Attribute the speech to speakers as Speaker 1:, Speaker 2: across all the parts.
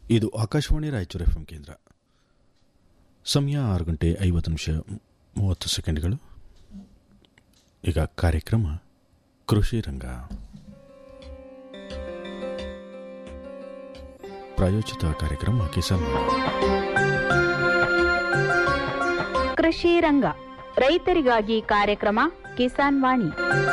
Speaker 1: ಇದು ಆಕಾಶವಾಣಿ ರಾಯಚೂರು ಎಫ್ ಕೇಂದ್ರ ಸಮಯ ಆರು ಗಂಟೆ ಐವತ್ತು ನಿಮಿಷ ಮೂವತ್ತು ಸೆಕೆಂಡ್ಗಳು ಈಗ ಕಾರ್ಯಕ್ರಮ ಕೃಷಿ ರಂಗ ಪ್ರಾಯೋಜಿತ ಕಾರ್ಯಕ್ರಮ ಕಿಸಾನ್
Speaker 2: ಕೃಷಿ ರಂಗ ರೈತರಿಗಾಗಿ ಕಾರ್ಯಕ್ರಮ ಕಿಸಾನ್ ವಾಣಿ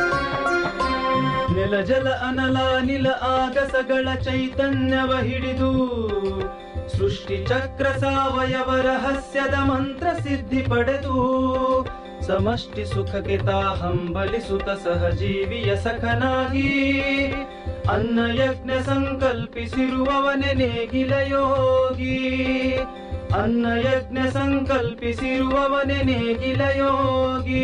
Speaker 3: ನೆಲ ಜಲ ಅನಲ ನಿಲ ಆಗಸಗಳ ಚೈತನ್ಯವ ಹಿಡಿದು ಸೃಷ್ಟಿ ಚಕ್ರ ಸಾವಯವ ರಹಸ್ಯದ ಮಂತ್ರ ಸಿದ್ಧಿ ಪಡೆದು ಸಮಷ್ಟಿ ಸುಖಕ್ಕೆ ತಾ ಹಂಬಲಿಸುತ್ತ ಸಹಜೀವಿಯ ಸಖನಾಗಿ ಅನ್ನ ಯಜ್ಞ ಸಂಕಲ್ಪಿಸಿರುವವನೆ ನೇಗಿಲ ಯೋಗಿ ಅನ್ನ ಯಜ್ಞ ಸಂಕಲ್ಪಿಸಿರುವವನೆ ನೇಗಿಲ ಯೋಗಿ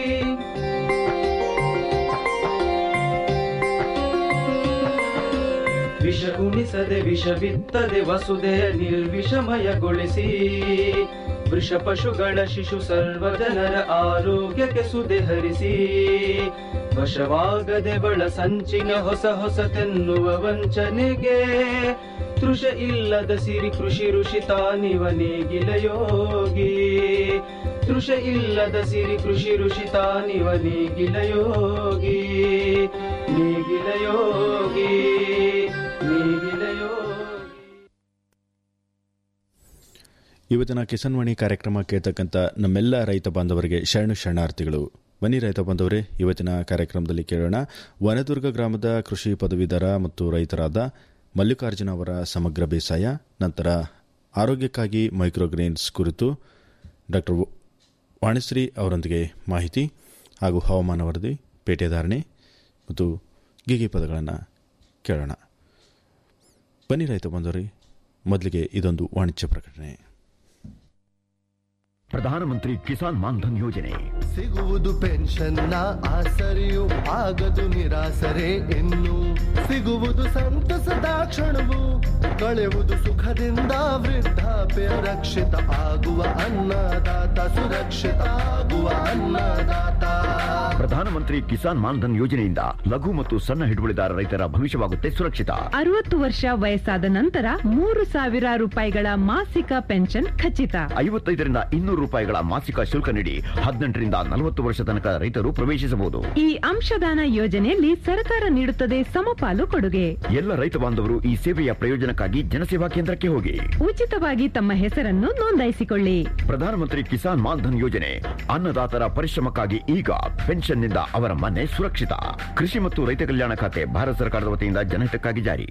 Speaker 3: ವಿಷ ಉಣಿಸದೆ ವಿಷ ಬಿತ್ತದೆ ವಸುದೆಯ ನಿರ್ವಿಷಮಯಗೊಳಿಸಿ ವೃಷ ಪಶುಗಳ ಶಿಶು ಸರ್ವ ಜನರ ಆರೋಗ್ಯಕ್ಕೆ ಸುದೆ ಹರಿಸಿ ವಶವಾಗದೆ ಬಳ ಸಂಚಿನ ಹೊಸ ಹೊಸತೆನ್ನುವ ವಂಚನೆಗೆ ತೃಷ ಇಲ್ಲದ ಸಿರಿ ಕೃಷಿ ಋಷಿ ತಾನಿವ ನೇಗಿಲ ಯೋಗಿ ತೃಷ ಇಲ್ಲದ ಸಿರಿ ಕೃಷಿ ಋಷಿ ತಾನಿವ ನೇಗಿಲ ಯೋಗಿ ನೇಗಿಲ ಯೋಗಿ ನೇಗಿಲ ಯೋಗಿ
Speaker 1: ಇವತ್ತಿನ ಕಿಸಾನ್ ವಾಣಿ ಕಾರ್ಯಕ್ರಮ ಕೇಳ್ತಕ್ಕಂಥ ನಮ್ಮೆಲ್ಲ ರೈತ ಬಾಂಧವರಿಗೆ ಶರಣು ಶರಣಾರ್ಥಿಗಳು ಬನ್ನಿ ರೈತ ಬಾಂಧವರೇ ಇವತ್ತಿನ ಕಾರ್ಯಕ್ರಮದಲ್ಲಿ ಕೇಳೋಣ ವನದುರ್ಗ ಗ್ರಾಮದ ಕೃಷಿ ಪದವೀಧರ ಮತ್ತು ರೈತರಾದ ಮಲ್ಲಿಕಾರ್ಜುನ ಅವರ ಸಮಗ್ರ ಬೇಸಾಯ ನಂತರ ಆರೋಗ್ಯಕ್ಕಾಗಿ ಮೈಕ್ರೋಗ್ರೇನ್ಸ್ ಕುರಿತು ಡಾಕ್ಟರ್ ವಾಣಿಶ್ರೀ ಅವರೊಂದಿಗೆ ಮಾಹಿತಿ ಹಾಗೂ ಹವಾಮಾನ ವರದಿ ಪೇಟೆಧಾರಣೆ ಮತ್ತು ಗೀಗಿ ಪದಗಳನ್ನು ಕೇಳೋಣ ಬನ್ನಿ ರೈತ ಬಂದವರೇ ಮೊದಲಿಗೆ ಇದೊಂದು ವಾಣಿಜ್ಯ ಪ್ರಕಟಣೆ
Speaker 4: ಪ್ರಧಾನಮಂತ್ರಿ ಕಿಸಾನ್ ಮಾನ್ಧನ್ ಯೋಜನೆ
Speaker 5: ಸಿಗುವುದು ಪೆನ್ಷನ್ನ ಆಸರೆಯು ಆಗದು ನಿರಾಸರೆ ಇನ್ನು ಸಿಗುವುದು ಸಂತಸದ ಕ್ಷಣವು ಕಳೆಯುವುದು ಸುಖದಿಂದ ವೃದ್ಧಾಪ್ಯ ರಕ್ಷಿತ ಆಗುವ ಅನ್ನದಾತ ಸುರಕ್ಷಿತ ಆಗುವ ಅನ್ನದಾತ
Speaker 4: ಪ್ರಧಾನಮಂತ್ರಿ ಕಿಸಾನ್ ಮಾನ್ಧನ್ ಯೋಜನೆಯಿಂದ ಲಘು ಮತ್ತು ಸಣ್ಣ ಹಿಡುವಳಿದಾರ ರೈತರ ಭವಿಷ್ಯವಾಗುತ್ತೆ ಸುರಕ್ಷಿತ
Speaker 6: ಅರವತ್ತು ವರ್ಷ ವಯಸ್ಸಾದ ನಂತರ ಮೂರು ಸಾವಿರ ರೂಪಾಯಿಗಳ ಮಾಸಿಕ ಪೆನ್ಷನ್ ಖಚಿತ
Speaker 4: ಐವತ್ತೈದರಿಂದ ಇನ್ನೂರು ರೂಪಾಯಿಗಳ ಮಾಸಿಕ ಶುಲ್ಕ ನೀಡಿ ಹದಿನೆಂಟರಿಂದ ನಲವತ್ತು ವರ್ಷ ತನಕ ರೈತರು ಪ್ರವೇಶಿಸಬಹುದು
Speaker 6: ಈ ಅಂಶದಾನ ಯೋಜನೆಯಲ್ಲಿ ಸರ್ಕಾರ ನೀಡುತ್ತದೆ ಸಮಪಾಲು ಕೊಡುಗೆ
Speaker 4: ಎಲ್ಲ ರೈತ ಬಾಂಧವರು ಈ ಸೇವೆಯ ಪ್ರಯೋಜನಕ್ಕಾಗಿ ಜನಸೇವಾ ಕೇಂದ್ರಕ್ಕೆ ಹೋಗಿ
Speaker 6: ಉಚಿತವಾಗಿ ತಮ್ಮ ಹೆಸರನ್ನು ನೋಂದಾಯಿಸಿಕೊಳ್ಳಿ
Speaker 4: ಪ್ರಧಾನಮಂತ್ರಿ ಕಿಸಾನ್ ಮಾನ್ಧನ್ ಯೋಜನೆ ಅನ್ನದಾತರ ಪರಿಶ್ರಮಕ್ಕಾಗಿ ಈಗ ಪೆನ್ಷನ್ನಿಂದ ಅವರ ಮನೆ ಸುರಕ್ಷಿತ ಕೃಷಿ ಮತ್ತು ರೈತ ಕಲ್ಯಾಣ ಖಾತೆ ಭಾರತ ಸರ್ಕಾರದ ವತಿಯಿಂದ ಜನಹಿತಕ್ಕಾಗಿ ಜಾರಿ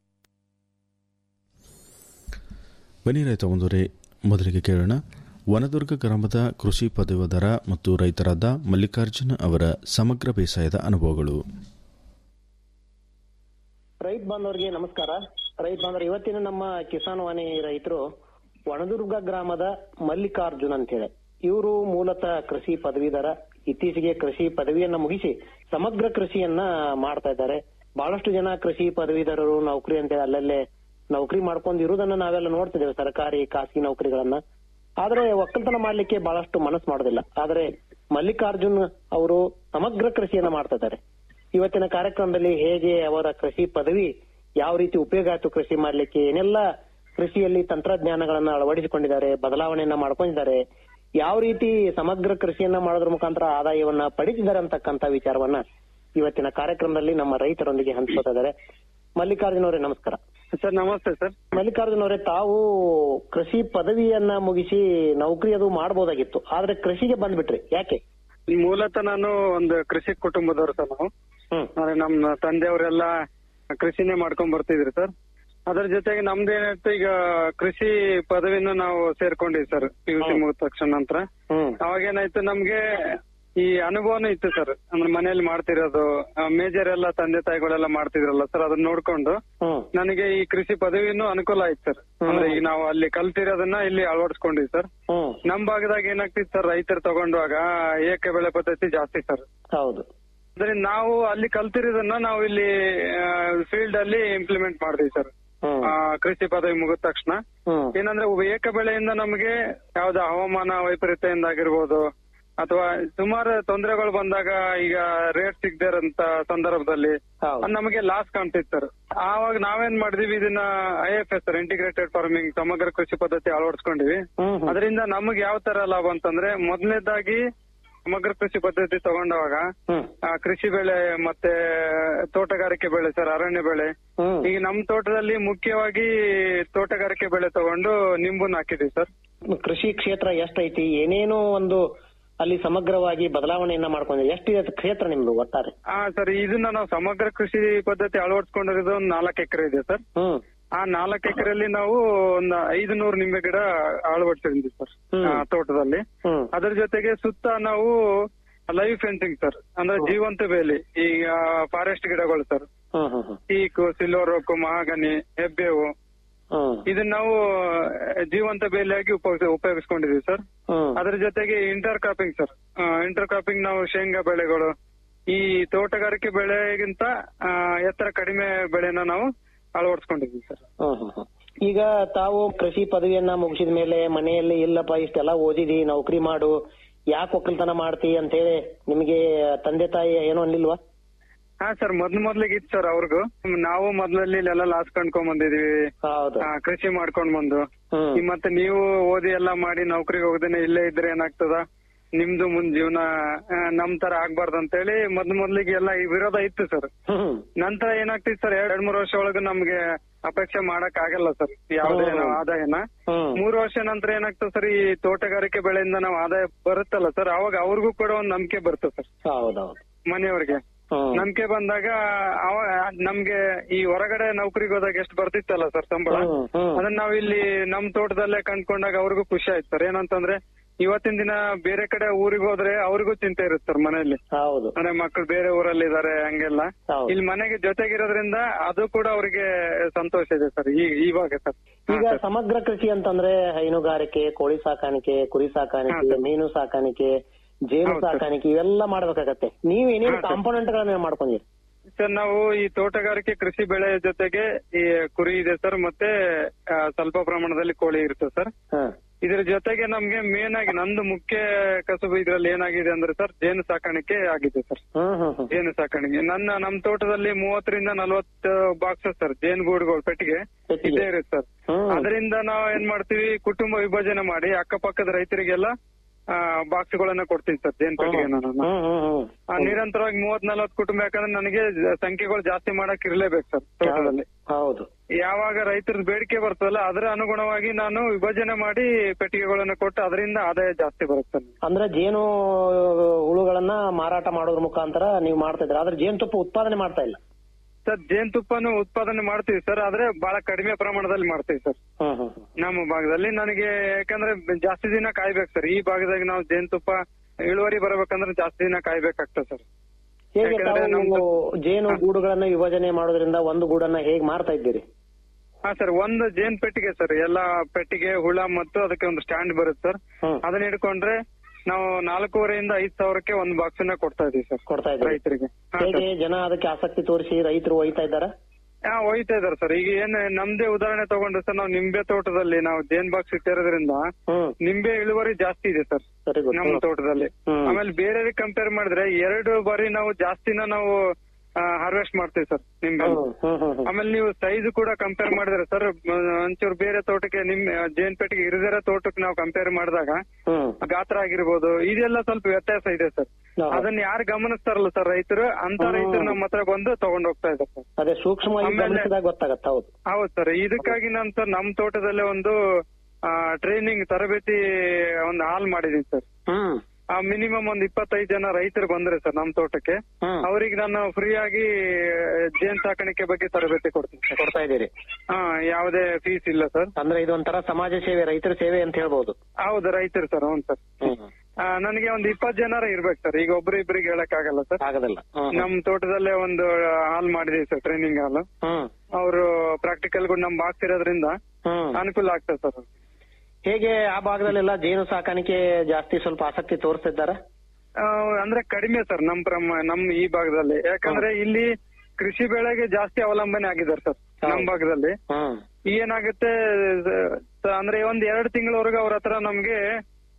Speaker 1: ಬನ್ನಿ ರೈತ ಒಂದೂರೇ ಮೊದಲಿಗೆ ಕೇಳೋಣ ವನದುರ್ಗ ಗ್ರಾಮದ ಕೃಷಿ ಪದವೀಧರ ಮತ್ತು ರೈತರಾದ ಮಲ್ಲಿಕಾರ್ಜುನ ಅವರ ಸಮಗ್ರ ಬೇಸಾಯದ ಅನುಭವಗಳು
Speaker 7: ರೈತ ಬಾಂಧವರಿಗೆ ನಮಸ್ಕಾರ ರೈತ ಬಾಂಧವರು ಇವತ್ತಿನ ನಮ್ಮ ಕಿಸಾನ್ ವಾಣಿ ರೈತರು ವಣದುರ್ಗ ಗ್ರಾಮದ ಮಲ್ಲಿಕಾರ್ಜುನ್ ಅಂತ ಹೇಳಿ ಇವರು ಮೂಲತಃ ಕೃಷಿ ಪದವೀಧರ ಇತ್ತೀಚೆಗೆ ಕೃಷಿ ಪದವಿಯನ್ನ ಮುಗಿಸಿ ಸಮಗ್ರ ಕೃಷಿಯನ್ನ ಮಾಡ್ತಾ ಇದ್ದಾರೆ ಬಹಳಷ್ಟು ಜನ ಕೃಷಿ ಪದವೀಧರರು ನೌಕರಿ ಅಂತೇಳಿ ಅಲ್ಲಲ್ಲೇ ನೌಕರಿ ಮಾಡ್ಕೊಂಡು ಇರುವುದನ್ನ ನಾವೆಲ್ಲ ನೋಡ್ತಿದ್ದೇವೆ ಸರ್ಕಾರಿ ಖಾಸಗಿ ನೌಕರಿಗಳನ್ನ ಆದ್ರೆ ಒಕ್ಕಲ್ತನ ಮಾಡ್ಲಿಕ್ಕೆ ಬಹಳಷ್ಟು ಮನಸ್ಸು ಮಾಡೋದಿಲ್ಲ ಆದ್ರೆ ಮಲ್ಲಿಕಾರ್ಜುನ್ ಅವರು ಸಮಗ್ರ ಕೃಷಿಯನ್ನ ಮಾಡ್ತಾ ಇದ್ದಾರೆ ಇವತ್ತಿನ ಕಾರ್ಯಕ್ರಮದಲ್ಲಿ ಹೇಗೆ ಅವರ ಕೃಷಿ ಪದವಿ ಯಾವ ರೀತಿ ಉಪಯೋಗ ಆಯ್ತು ಕೃಷಿ ಮಾಡ್ಲಿಕ್ಕೆ ಏನೆಲ್ಲ ಕೃಷಿಯಲ್ಲಿ ತಂತ್ರಜ್ಞಾನಗಳನ್ನ ಅಳವಡಿಸಿಕೊಂಡಿದ್ದಾರೆ ಬದಲಾವಣೆಯನ್ನ ಮಾಡ್ಕೊಂಡಿದ್ದಾರೆ ಯಾವ ರೀತಿ ಸಮಗ್ರ ಕೃಷಿಯನ್ನ ಮಾಡೋದ್ರ ಮುಖಾಂತರ ಆದಾಯವನ್ನ ಪಡಿತಿದ್ದಾರೆ ಅಂತಕ್ಕಂತ ವಿಚಾರವನ್ನ ಇವತ್ತಿನ ಕಾರ್ಯಕ್ರಮದಲ್ಲಿ ನಮ್ಮ ರೈತರೊಂದಿಗೆ ಹಂಚ್ಕೋತಾ ಇದ್ದಾರೆ ಮಲ್ಲಿಕಾರ್ಜುನ್ ಅವರೇ ನಮಸ್ಕಾರ
Speaker 8: ಸರ್ ನಮಸ್ತೆ ಸರ್
Speaker 7: ಮಲ್ಲಿಕಾರ್ಜುನ್ ಅವರೇ ತಾವು ಕೃಷಿ ಪದವಿಯನ್ನ ಮುಗಿಸಿ ನೌಕರಿ ಅದು ಮಾಡಬಹುದಾಗಿತ್ತು ಆದ್ರೆ ಕೃಷಿಗೆ ಬಂದ್ಬಿಟ್ರಿ ಯಾಕೆ
Speaker 8: ಮೂಲತಃ ನಾನು ಒಂದು ಕೃಷಿ ಕುಟುಂಬದವ್ರು ಸರ್ ನಾವು
Speaker 7: ಹ್ಮ್
Speaker 8: ಅಂದ್ರೆ ನಮ್ಮ ತಂದೆಯವರೆಲ್ಲ ಕೃಷಿನೇ ಮಾಡ್ಕೊಂಡ್ ಬರ್ತಿದ್ರಿ ಸರ್ ಅದ್ರ ಜೊತೆಗೆ ನಮ್ದೇನಾಯ್ತು ಈಗ ಕೃಷಿ ಪದವಿನ ನಾವು ಸೇರ್ಕೊಂಡಿವಿ ಸರ್ ಪಿ ಯು ಸಿ
Speaker 7: ಹ್ಮ್.
Speaker 8: ಮುಗಿದ ತಕ್ಷಣ ನಂತರ
Speaker 7: ಹ್ಮ್
Speaker 8: ಅವಾಗೇನಾಯ್ತು ನಮ್ಗೆ ಈ ಅನುಭವನೂ ಇತ್ತು ಸರ್ ಅಂದ್ರೆ ಮನೇಲಿ ಮಾಡ್ತಿರೋದು ಮೇಜರ್ ಎಲ್ಲ ತಂದೆ ತಾಯಿಗಳೆಲ್ಲ ಮಾಡ್ತಿದ್ರಲ್ಲ ಸರ್ ಅದನ್ನ ನೋಡ್ಕೊಂಡು
Speaker 7: ಹ್ಮ್
Speaker 8: ನನಗೆ ಈ ಕೃಷಿ ಪದವಿನೂ ಅನುಕೂಲ ಆಯ್ತು ಸರ್ ಅಂದ್ರೆ ಈಗ ನಾವು ಅಲ್ಲಿ ಕಲ್ತಿರೋದನ್ನ ಇಲ್ಲಿ ಅಳವಡಿಸ್ಕೊಂಡಿವಿ ಸರ್
Speaker 7: ಹ್ಮ್
Speaker 8: ನಮ್ ಭಾಗದಾಗ ಏನಾಗ್ತಿತ್ತು ಸರ್ ರೈತರು ತಗೊಂಡಾಗ ಏಕ ಬೆಳೆ ಪದ್ಧತಿ ಜಾಸ್ತಿ ಸರ್
Speaker 7: ಹೌದು
Speaker 8: ಅಂದ್ರೆ ನಾವು ಅಲ್ಲಿ ಕಲ್ತಿರೋದನ್ನ ನಾವು ಇಲ್ಲಿ ಫೀಲ್ಡ್ ಅಲ್ಲಿ ಇಂಪ್ಲಿಮೆಂಟ್ ಮಾಡ್ತೀವಿ ಸರ್
Speaker 7: ಹ್ಮ್
Speaker 8: ಆ, ಕೃಷಿ ಪದವಿ ಮುಗಿದ ತಕ್ಷಣ
Speaker 7: ಹ್ಮ್
Speaker 8: ಏನಂದ್ರೆ ಏಕ ಬೆಳೆಯಿಂದ ನಮಗೆ ಯಾವ್ದು ಹವಾಮಾನ ವೈಪರೀತ್ಯದಿಂದ ಆಗಿರ್ಬೋದು ಅಥವಾ ಸುಮಾರು ತೊಂದರೆಗಳು ಬಂದಾಗ ಈಗ ರೇಟ್ ಸಿಗದೇ ಇರೋಂತ ಸಂದರ್ಭದಲ್ಲಿ
Speaker 7: ಹೌದು.
Speaker 8: ಅದ್ ನಮಗೆ ಲಾಸ್ ಕಾಣ್ತಿತ್ತು ಸರ್ ಆವಾಗ ನಾವೇನ್ ಮಾಡಿದೀವಿ ಇದನ್ನ I F S sir integrated farming ಸಮಗ್ರ ಕೃಷಿ ಪದ್ಧತಿ ಅಳವಡಿಸ್ಕೊಂಡಿವಿ
Speaker 7: ಹ್ಮ್ ಹ್ಮ್.
Speaker 8: ಅದರಿಂದ ನಮಗೆ ಯಾವ ತರ ಲಾಭ ಅಂತಂದ್ರೆ ಮೊದಲನೇದಾಗಿ ಸಮಗ್ರ ಕೃಷಿ ಪದ್ಧತಿ ತಗೊಂಡವಾಗ
Speaker 7: ಹ್ಮ್
Speaker 8: ಆ, ಕೃಷಿ ಬೆಳೆ ಮತ್ತೆ ತೋಟಗಾರಿಕೆ ಬೆಳೆ ಸರ್ ಅರಣ್ಯ ಬೆಳೆ
Speaker 7: ಹ್ಮ್
Speaker 8: ಈಗ ನಮ್ ತೋಟದಲ್ಲಿ ಮುಖ್ಯವಾಗಿ ತೋಟಗಾರಿಕೆ ಬೆಳೆ ತಗೊಂಡು ನಿಂಬುನ್ ಹಾಕಿದೀವಿ ಸರ್
Speaker 7: ಕೃಷಿ ಕ್ಷೇತ್ರ ಎಷ್ಟೈತಿ ಏನೇನೋ ಒಂದು ಅಲ್ಲಿ ಸಮಗ್ರವಾಗಿ ಬದಲಾವಣೆಯನ್ನ ಮಾಡ್ಕೊಂಡಿದೆ ಎಷ್ಟು ಇದೆ ಕ್ಷೇತ್ರ ನಿಮ್ದು ಒಟ್ಟಾರೆ
Speaker 8: ಹಾ ಸರ್ ಇದನ್ನ ನಾವು ಸಮಗ್ರ ಕೃಷಿ ಪದ್ಧತಿ ಅಳವಡಿಸ್ಕೊಂಡಿರೋದು ಒಂದು ನಾಲ್ಕು ಎಕರೆ ಇದೆ ಸರ್
Speaker 7: ಹ್ಮ್
Speaker 8: ಆ ನಾಲ್ಕು ಎಕರೆಯಲ್ಲಿ ನಾವು ಒಂದು ಐದು ನೂರು ನಿಂಬೆ ಗಿಡ ಅಳವಡಿಸಿದ್ವಿ ಸರ್
Speaker 7: ಹ್ಮ್.
Speaker 8: ಆ, ತೋಟದಲ್ಲಿ
Speaker 7: ಹ್ಮ್
Speaker 8: ಅದ್ರ ಜೊತೆಗೆ ಸುತ್ತ ನಾವು ಲೈವ್ ಫೆನ್ಸಿಂಗ್ ಸರ್ ಅಂದ್ರೆ ಜೀವಂತ ಬೇಲಿ ಈಗ ಫಾರೆಸ್ಟ್ ಗಿಡಗಳು ಸರ್
Speaker 7: ಹ್ಮ್ ಹ್ಮ್ ಹ್ಮ್
Speaker 8: ಟೀಕು ಸಿಲ್ವರ್ ಓಕು ಮಹಾಗನಿ ಹೆಬ್ಬೇವು
Speaker 7: ಹ್ಮ್
Speaker 8: ಇದನ್ನ ನಾವು ಆ, ಜೀವಂತ ಬೇಲಿಯಾಗಿ ಉಪಯೋಗಿಸ್- ಉಪಯೋಗಿಸ್ಕೊಂಡಿದೀವಿ ಸರ್
Speaker 7: ಹ್ಮ್
Speaker 8: ಅದ್ರ ಜೊತೆಗೆ intercropping sir intercropping ನಾವು ಶೇಂಗಾ ಬೆಳೆಗಳು ಈ ತೋಟಗಾರಿಕೆ ಬೆಳೆಗಿಂತ ಆ, ಎತ್ತರ ಕಡಿಮೆ ಬೆಳೆನ ನಾವು ಅಳವಡಿಸ್ಕೊಂಡಿದ್ವಿ ಸರ್
Speaker 7: ಹ್ಮ್ ಹ್ಮ್ ಹ್ಮ್. ಈಗ ತಾವು ಕೃಷಿ ಪದವಿಯನ್ನ ಮುಗಿಸಿದ ಮೇಲೆ ಮನೆಯಲ್ಲಿ ಇಲ್ಲಪ್ಪ ಇಷ್ಟೆಲ್ಲ ಓದಿದಿ ನೌಕರಿ ಮಾಡು ಯಾಕೆ ಒಕ್ಕಲ್ತನ ಮಾಡ್ತಿ ಅಂತ ಹೇಳಿ ನಿಮಗೆ ತಂದೆ ತಾಯಿ ಏನೋ ಅನ್ಲಿಲ್ವಾ
Speaker 8: ಹಾ ಸರ್ ಮೊದ್ಲು ಮೊದ್ಲಿಗೆ ಇತ್ತು ಸರ್ ಅವ್ರಿಗೂ ನಾವು ಮೊದ್ಲಲ್ಲಿ ಇಲ್ಲೆಲ್ಲ ಲಾಸ್ ಕಂಡ್ಕೊಂಡ್ ಬಂದಿದೀವಿ
Speaker 7: ಹೌದು
Speaker 8: ಆ, ಕೃಷಿ ಮಾಡ್ಕೊಂಡ್ ಬಂದು
Speaker 7: ಹ್ಮ್
Speaker 8: ಈ ಮತ್ತೆ ನೀವು ಓದಿ ಎಲ್ಲಾ ಮಾಡಿ ನೌಕರಿಗೆ ಹೋಗದೇನೆ ಇಲ್ಲೇ ಇದ್ರೆ ಏನಾಗ್ತದ ನಿಮ್ದು ಮುಂದ್ ಜೀವನ ಆ, ನಮ್ ತರ ಆಗ್ಬಾರ್ದು ಅಂತೇಳಿ ಮೊದ್ಲು ಮೊದ್ಲಿಗೆ ಎಲ್ಲ ಈ ವಿರೋಧ ಇತ್ತು ಸರ್
Speaker 7: ಹ್ಮ್
Speaker 8: ನಂತರ ಏನಾಗ್ತಿತ್ತು ಸರ್ ಎರಡ್ ಮೂರು ವರ್ಷ ಒಳಗೆ ನಮ್ಗೆ ಅಪೇಕ್ಷೆ ಮಾಡಕ್ ಆಗಲ್ಲ ಸರ್ ಯಾವುದೇ
Speaker 7: ಹ್ಮ್.
Speaker 8: ನಾವು ಆದಾಯನ
Speaker 7: ಹ್ಮ್
Speaker 8: ಮೂರು ವರ್ಷ ನಂತರ ಏನಾಗ್ತದೆ ಸರ್ ಈ ತೋಟಗಾರಿಕೆ ಬೆಳೆಯಿಂದ ನಾವು ಆದಾಯ ಬರುತ್ತಲ್ಲ ಸರ್ ಅವಾಗ ಅವ್ರಿಗೂ ಕೂಡ ಒಂದ್ ನಂಬಿಕೆ ಬರ್ತದೆ ಸರ್
Speaker 7: ಹೌದೌದು
Speaker 8: ಮನೆಯವ್ರಿಗೆ
Speaker 7: ಹ್ಮ್
Speaker 8: ನಂಬಿಕೆ ಬಂದಾಗ ಅವ ನಮ್ಗೆ ಈ ಹೊರಗಡೆ ನೌಕರಿಗೆ ಹೋದಾಗ ಎಷ್ಟು ಬರ್ತಿತ್ತಲ್ಲ ಸರ್ ಸಂಬಳ
Speaker 7: ಹ್ಮ್, ಹ್ಮ್.
Speaker 8: ಅದನ್ನ ನಾವ್ ಇಲ್ಲಿ ನಮ್ ತೋಟದಲ್ಲೇ ಕಂಡ್ಕೊಂಡಾಗ ಅವ್ರಿಗೂ ಖುಷಿ ಆಯ್ತು ಸರ್ ಏನಂತಂದ್ರೆ ಇವತ್ತಿನ ದಿನ ಬೇರೆ ಕಡೆ ಊರಿಗೆ ಹೋದ್ರೆ ಅವ್ರಿಗೂ ಚಿಂತೆ ಇರುತ್ತೆ ಸರ್ ಮನೆಯಲ್ಲಿ
Speaker 7: ಹೌದು
Speaker 8: ಅಂದ್ರೆ ಮಕ್ಕಳು ಬೇರೆ ಊರಲ್ಲಿ ಇದಾರೆ ಹಂಗೆಲ್ಲ
Speaker 7: ಹೌದು.
Speaker 8: ಇಲ್ಲಿ ಮನೆಗೆ ಜೊತೆಗಿರೋದ್ರಿಂದ ಅದು ಕೂಡ ಅವರಿಗೆ ಸಂತೋಷ ಇದೆ ಸರ್ ಈ ಇವಾಗ ಸರ್
Speaker 7: ಈಗ ಸಮಗ್ರ ಕೃಷಿ ಅಂತಂದ್ರೆ ಹೈನುಗಾರಿಕೆ ಕೋಳಿ ಸಾಕಾಣಿಕೆ ಕುರಿ ಸಾಕಾಣಿಕೆ ಮೀನು ಸಾಕಾಣಿಕೆ ಜೇನು
Speaker 8: ಹೌದು ಸರ್.
Speaker 7: ಸಾಕಾಣಿಕೆ ಇವೆಲ್ಲ ಮಾಡ್ಬೇಕಾಗತ್ತೆ ನೀವ್ ಏನೇನು ಕಾಂಪೋನೆಂಟ್ ಗಳನ್ನ ಮಾಡ್ಕೊಂಡಿರಿ
Speaker 8: ಸರ್ ನಾವು ಈ ತೋಟಗಾರಿಕೆ ಕೃಷಿ ಬೆಳೆ ಜೊತೆಗೆ ಈ ಕುರಿ ಇದೆ ಸರ್ ಮತ್ತೆ ಆ, ಸ್ವಲ್ಪ ಪ್ರಮಾಣದಲ್ಲಿ ಕೋಳಿ ಇರುತ್ತೆ ಸರ್
Speaker 7: ಹ
Speaker 8: ಇದ್ರ ಜೊತೆಗೆ ನಮ್ಗೆ ಮೇನ್ ಆಗಿ ನಂದು ಮುಖ್ಯ ಕಸುಬು ಇದ್ರಲ್ಲಿ ಏನಾಗಿದೆ ಅಂದ್ರೆ ಸರ್ ಜೇನು ಸಾಕಾಣಿಕೆ ಆಗಿದೆ ಸರ್
Speaker 7: ಹ್ಮ್ ಹ್ಮ್ ಹ್ಮ್
Speaker 8: ಜೇನು ಸಾಕಾಣಿಕೆ ನನ್ನ ನಮ್ ತೋಟದಲ್ಲಿ ಮೂವತ್ತರಿಂದ ನಲ್ವತ್ತು ಬಾಕ್ಸ್ ಸರ್ ಜೇನು ಗೂಡುಗಳು ಪೆಟ್ಟಿಗೆ
Speaker 7: ಪೆಟ್ಟಿಗೆ.
Speaker 8: ಇದೇ ಇರುತ್ತೆ ಸರ್
Speaker 7: ಹ್ಮ್.
Speaker 8: ಅದರಿಂದ ನಾವ್ ಏನ್ ಮಾಡ್ತೀವಿ ಕುಟುಂಬ ವಿಭಜನೆ ಮಾಡಿ ಅಕ್ಕಪಕ್ಕದ ರೈತರಿಗೆಲ್ಲ ಬಾಕ್ಸ್ ಗಳನ್ನ ಕೊಡ್ತೀನಿ ಸರ್ ಜೇನು ಪೆಟ್ಟಿಗೆ ನಾನು
Speaker 7: ಹ್ಮ್ ಹ್ಮ್ ಹ್ಮ್
Speaker 8: ಆ, ನಿರಂತರವಾಗಿ ಮೂವತ್ ನಲ್ವತ್ ಕುಟುಂಬ ಯಾಕಂದ್ರೆ ನನಗೆ ಜ- ಸಂಖ್ಯೆಗಳು ಜಾಸ್ತಿ ಮಾಡಕ್ ಇರ್ಲೇಬೇಕು ಸರ್ ತೋಟದಲ್ಲಿ
Speaker 7: ಹೌದು
Speaker 8: ಯಾವಾಗ ರೈತರ ಬೇಡಿಕೆ ಬರ್ತದಲ್ಲ ಅದರ ಅನುಗುಣವಾಗಿ ನಾನು ವಿಭಜನೆ ಮಾಡಿ ಪೆಟ್ಟಿಗೆಗಳನ್ನ ಕೊಟ್ಟು ಅದರಿಂದ ಆದಾಯ ಜಾಸ್ತಿ ಬರುತ್ತೆ ಸರ್
Speaker 7: ಅಂದ್ರೆ ಜೇನು ಹುಳುಗಳನ್ನ ಮಾರಾಟ ಮಾಡೋದ್ರ ಮುಖಾಂತರ ನೀವು ಮಾಡ್ತಾ ಇದ್ರೆ ಆದ್ರೆ ಜೇನುತುಪ್ಪ ಉತ್ಪಾದನೆ ಮಾಡ್ತಾ ಇಲ್ಲ
Speaker 8: ಸರ್ ಜೇನುತುಪ್ಪನು ಉತ್ಪಾದನೆ ಮಾಡ್ತೀವಿ ಸರ್ ಆದ್ರೆ ಬಹಳ ಕಡಿಮೆ ಪ್ರಮಾಣದಲ್ಲಿ ಮಾಡ್ತೀವಿ ಸರ್
Speaker 7: ಹ್ಮ್ ಹ್ಮ್ ಹ್ಮ್.
Speaker 8: ನಮ್ಮ ಭಾಗದಲ್ಲಿ ನನಗೆ ಯಾಕಂದ್ರೆ ಜಾಸ್ತಿ ದಿನ ಕಾಯ್ಬೇಕು ಸರ್ ಈ ಭಾಗದಾಗ ನಾವು ಜೇನುತುಪ್ಪ ಇಳುವರಿ ಬರಬೇಕಂದ್ರೆ ಜಾಸ್ತಿ ದಿನ ಕಾಯ್ಬೇಕಾಗ್ತದೆ ಸರ್
Speaker 7: ಹೇಗೆ
Speaker 8: ಯಾಕಂದ್ರೆ
Speaker 7: ತಾವು
Speaker 8: ನಮ್ದು-
Speaker 7: ಜೇನು ಗೂಡುಗಳನ್ನ ವಿಭಜನೆ ಮಾಡೋದ್ರಿಂದ ಒಂದು ಗೂಡನ್ನ ಹೇಗ್ ಮಾರ್ತಾ ಇದ್ದೀರಿ
Speaker 8: ಹಾ ಸರ್ ಒಂದು ಜೇನ್ ಪೆಟ್ಟಿಗೆ ಸರ್ ಎಲ್ಲಾ ಪೆಟ್ಟಿಗೆ ಹುಳ ಮತ್ತು ಅದಕ್ಕೆ ಒಂದು ಸ್ಟ್ಯಾಂಡ್ ಬರುತ್ತೆ ಸರ್
Speaker 7: ಹ್ಮ್.
Speaker 8: ಅದನ್ನ ಹಿಡ್ಕೊಂಡ್ರೆ ನಾವು ನಾಲ್ಕೂವರೆಯಿಂದ ಐದ್ ಸಾವಿರಕ್ಕೆ ಒಂದು ಬಾಕ್ಸ್ ನ ಕೊಡ್ತಾ ಇದೀವಿ ಸರ್
Speaker 7: ಕೊಡ್ತಾ ಇದ್ದೀರಿ
Speaker 8: ರೈತರಿಗೆ ಹಾ
Speaker 7: ಹೇಗೆ
Speaker 8: ಸರ್
Speaker 7: ಜನ ಅದಕ್ಕೆ ಆಸಕ್ತಿ ತೋರಿಸಿ ರೈತರು ಒಯ್ತಾ ಇದ್ದಾರ
Speaker 8: ಹಾ ಒಯ್ತಾ ಇದಾರೆ ಸರ್ ಈಗ ಏನ್ ನಮ್ದೇ ಉದಾಹರಣೆ ತಗೊಂಡ್ರೆ ಸರ್ ನಾವು ನಿಂಬೆ ತೋಟದಲ್ಲಿ ನಾವು ಜೇನ್ ಬಾಕ್ಸ್ ಇಟ್ಟಿರೋದ್ರಿಂದ
Speaker 7: ಹ್ಮ್
Speaker 8: ನಿಂಬೆ ಇಳುವರಿ ಜಾಸ್ತಿ ಇದೆ ಸರ್
Speaker 7: ಸರಿ
Speaker 8: ನಮ್ಮ
Speaker 7: ಗೊತ್ತು
Speaker 8: ತೋಟದಲ್ಲಿ
Speaker 7: ಹ್ಮ್.
Speaker 8: ಆಮೇಲೆ ಬೇರೆ ಕಂಪೇರ್ ಮಾಡಿದ್ರೆ ಎರಡು ಬಾರಿ ನಾವು ಜಾಸ್ತಿನ ನಾವು ಹಾರ್ವೆಸ್ಟ್ ಮಾಡ್ತೀವಿ ಸರ್ ನಿಂಬೆ
Speaker 7: ಹ್ಮ್ ಹ್ಮ್ ಹ್ಮ್ ಹ್ಮ್.
Speaker 8: ಆಮೇಲೆ ನೀವು ಸೈಜ್ ಕೂಡ ಕಂಪೇರ್ ಮಾಡಿದ್ರೆ ಸರ್ ಒಂಚೂರು ಬೇರೆ ತೋಟಕ್ಕೆ ನಿಮ್ ಜೇನ್ ಪೆಟ್ಟಿಗೆ ಇರಿದಿರೋ ತೋಟಕ್ಕೆ ನಾವು ಕಂಪೇರ್ ಮಾಡಿದಾಗ
Speaker 7: ಹ್ಮ್
Speaker 8: ಗಾತ್ರ ಆಗಿರ್ಬೋದು ಇದೆಲ್ಲ ಸ್ವಲ್ಪ ವ್ಯತ್ಯಾಸ ಇದೆ ಸರ್
Speaker 7: ಹೌದು.
Speaker 8: ಅದನ್ನ ಯಾರು ಗಮನಿಸ್ತಾರಲ್ಲ ಸರ್ ರೈತರು ಅಂತ
Speaker 7: ಹ್ಮ್.
Speaker 8: ರೈತರು ನಮ್ಮ ಹತ್ರ ಬಂದು ತಗೊಂಡ್ ಹೋಗ್ತಾ ಇದ್ದಾರೆ ಸರ್
Speaker 7: ಅದೇ ಸೂಕ್ಷ್ಮವಾಗಿ
Speaker 8: ಆಮೇಲೆ-
Speaker 7: ಗಮನಿಸಿದಾಗ ಗೊತ್ತಾಗತ್ತ ಹೌದು
Speaker 8: ಹೌದು ಸರ್ ಇದಕ್ಕಾಗಿ ನಾನು ಸರ್ ನಮ್ಮ ತೋಟದಲ್ಲೇ ಒಂದು ಟ್ರೈನಿಂಗ್ ತರಬೇತಿ ಒಂದು ಹಾಲ್ ಮಾಡಿದೀನಿ ಸರ್
Speaker 7: ಹ್ಮ್
Speaker 8: ಮಿನಿಮಮ್ ಒಂದು ಇಪ್ಪತ್ತೈದು ಜನ ರೈತರು ಬಂದ್ರೆ ಸರ್ ನಮ್ಮ ತೋಟಕ್ಕೆ
Speaker 7: ಹ್ಮ್
Speaker 8: ಅವರಿಗೆ ನಾನು ಫ್ರೀ ಆಗಿ ಜೇನ್ ಸಾಕಾಣಿಕೆ ಬಗ್ಗೆ ತರಬೇತಿ ಕೊಡ್ತೀನಿ ಸರ್
Speaker 7: ಕೊಡ್ತಾ ಇದ್ದೀರಿ
Speaker 8: ಹಾ ಯಾವುದೇ ಫೀಸ್ ಇಲ್ಲ ಸರ್
Speaker 7: ಅಂದ್ರೆ ಇದೊಂಥರ ಸಮಾಜ ಸೇವೆ ರೈತರ ಸೇವೆ ಅಂತ ಹೇಳ್ಬೋದು
Speaker 8: ಹೌದು ರೈತರು ಸರ್ ಹೌದು ಸರ್
Speaker 7: ಹ್ಮ್
Speaker 8: ನನಗೆ ಒಂದು ಇಪ್ಪತ್ತು ಜನರ ಇರ್ಬೇಕು ಸರ್ ಈಗ ಒಬ್ರು ಇಬ್ರಿಗೆ ಹೇಳಕ್ ಆಗಲ್ಲ ಸರ್
Speaker 7: ಆಗದಿಲ್ಲ ಹ್ಮ್
Speaker 8: ನಮ್ ತೋಟದಲ್ಲೇ ಒಂದು ಹಾಲ್ ಮಾಡಿದೀವಿ ಸರ್ ಟ್ರೈನಿಂಗ್ ಹಾಲ್
Speaker 7: ಹ್ಮ್
Speaker 8: ಅವರು ಪ್ರಾಕ್ಟಿಕಲ್ ನಮ್ ಬಾಕ್ಸ್ ಇರೋದ್ರಿಂದ
Speaker 7: ಹ್ಮ್
Speaker 8: ಅನುಕೂಲ ಆಗ್ತದೆ ಸರ್
Speaker 7: ಹೇಗೆ ಆ ಭಾಗದಲ್ಲೆಲ್ಲ ಜೇನು ಸಾಕಾಣಿಕೆ ಜಾಸ್ತಿ ಸ್ವಲ್ಪ ಆಸಕ್ತಿ ತೋರಿಸ್ತಿದ್ದಾರ
Speaker 8: ಆ, ಅಂದ್ರೆ ಕಡಿಮೆ ಸರ್ ನಮ್ ಪ್ರಮ ನಮ್ ಈ ಭಾಗದಲ್ಲಿ ಯಾಕಂದ್ರೆ ಇಲ್ಲಿ ಕೃಷಿ ಬೆಳೆಗೆ ಜಾಸ್ತಿ ಅವಲಂಬನೆ ಆಗಿದ್ದಾರೆ ಸರ್ ನಮ್ ಭಾಗದಲ್ಲಿ
Speaker 7: ಹ್ಮ್
Speaker 8: ಏನಾಗುತ್ತೆ ಸ- ಅಂದ್ರೆ ಒಂದ್ ಎರಡ್ ತಿಂಗಳವರೆಗೂ ಅವ್ರ ಹತ್ರ ನಮ್ಗೆ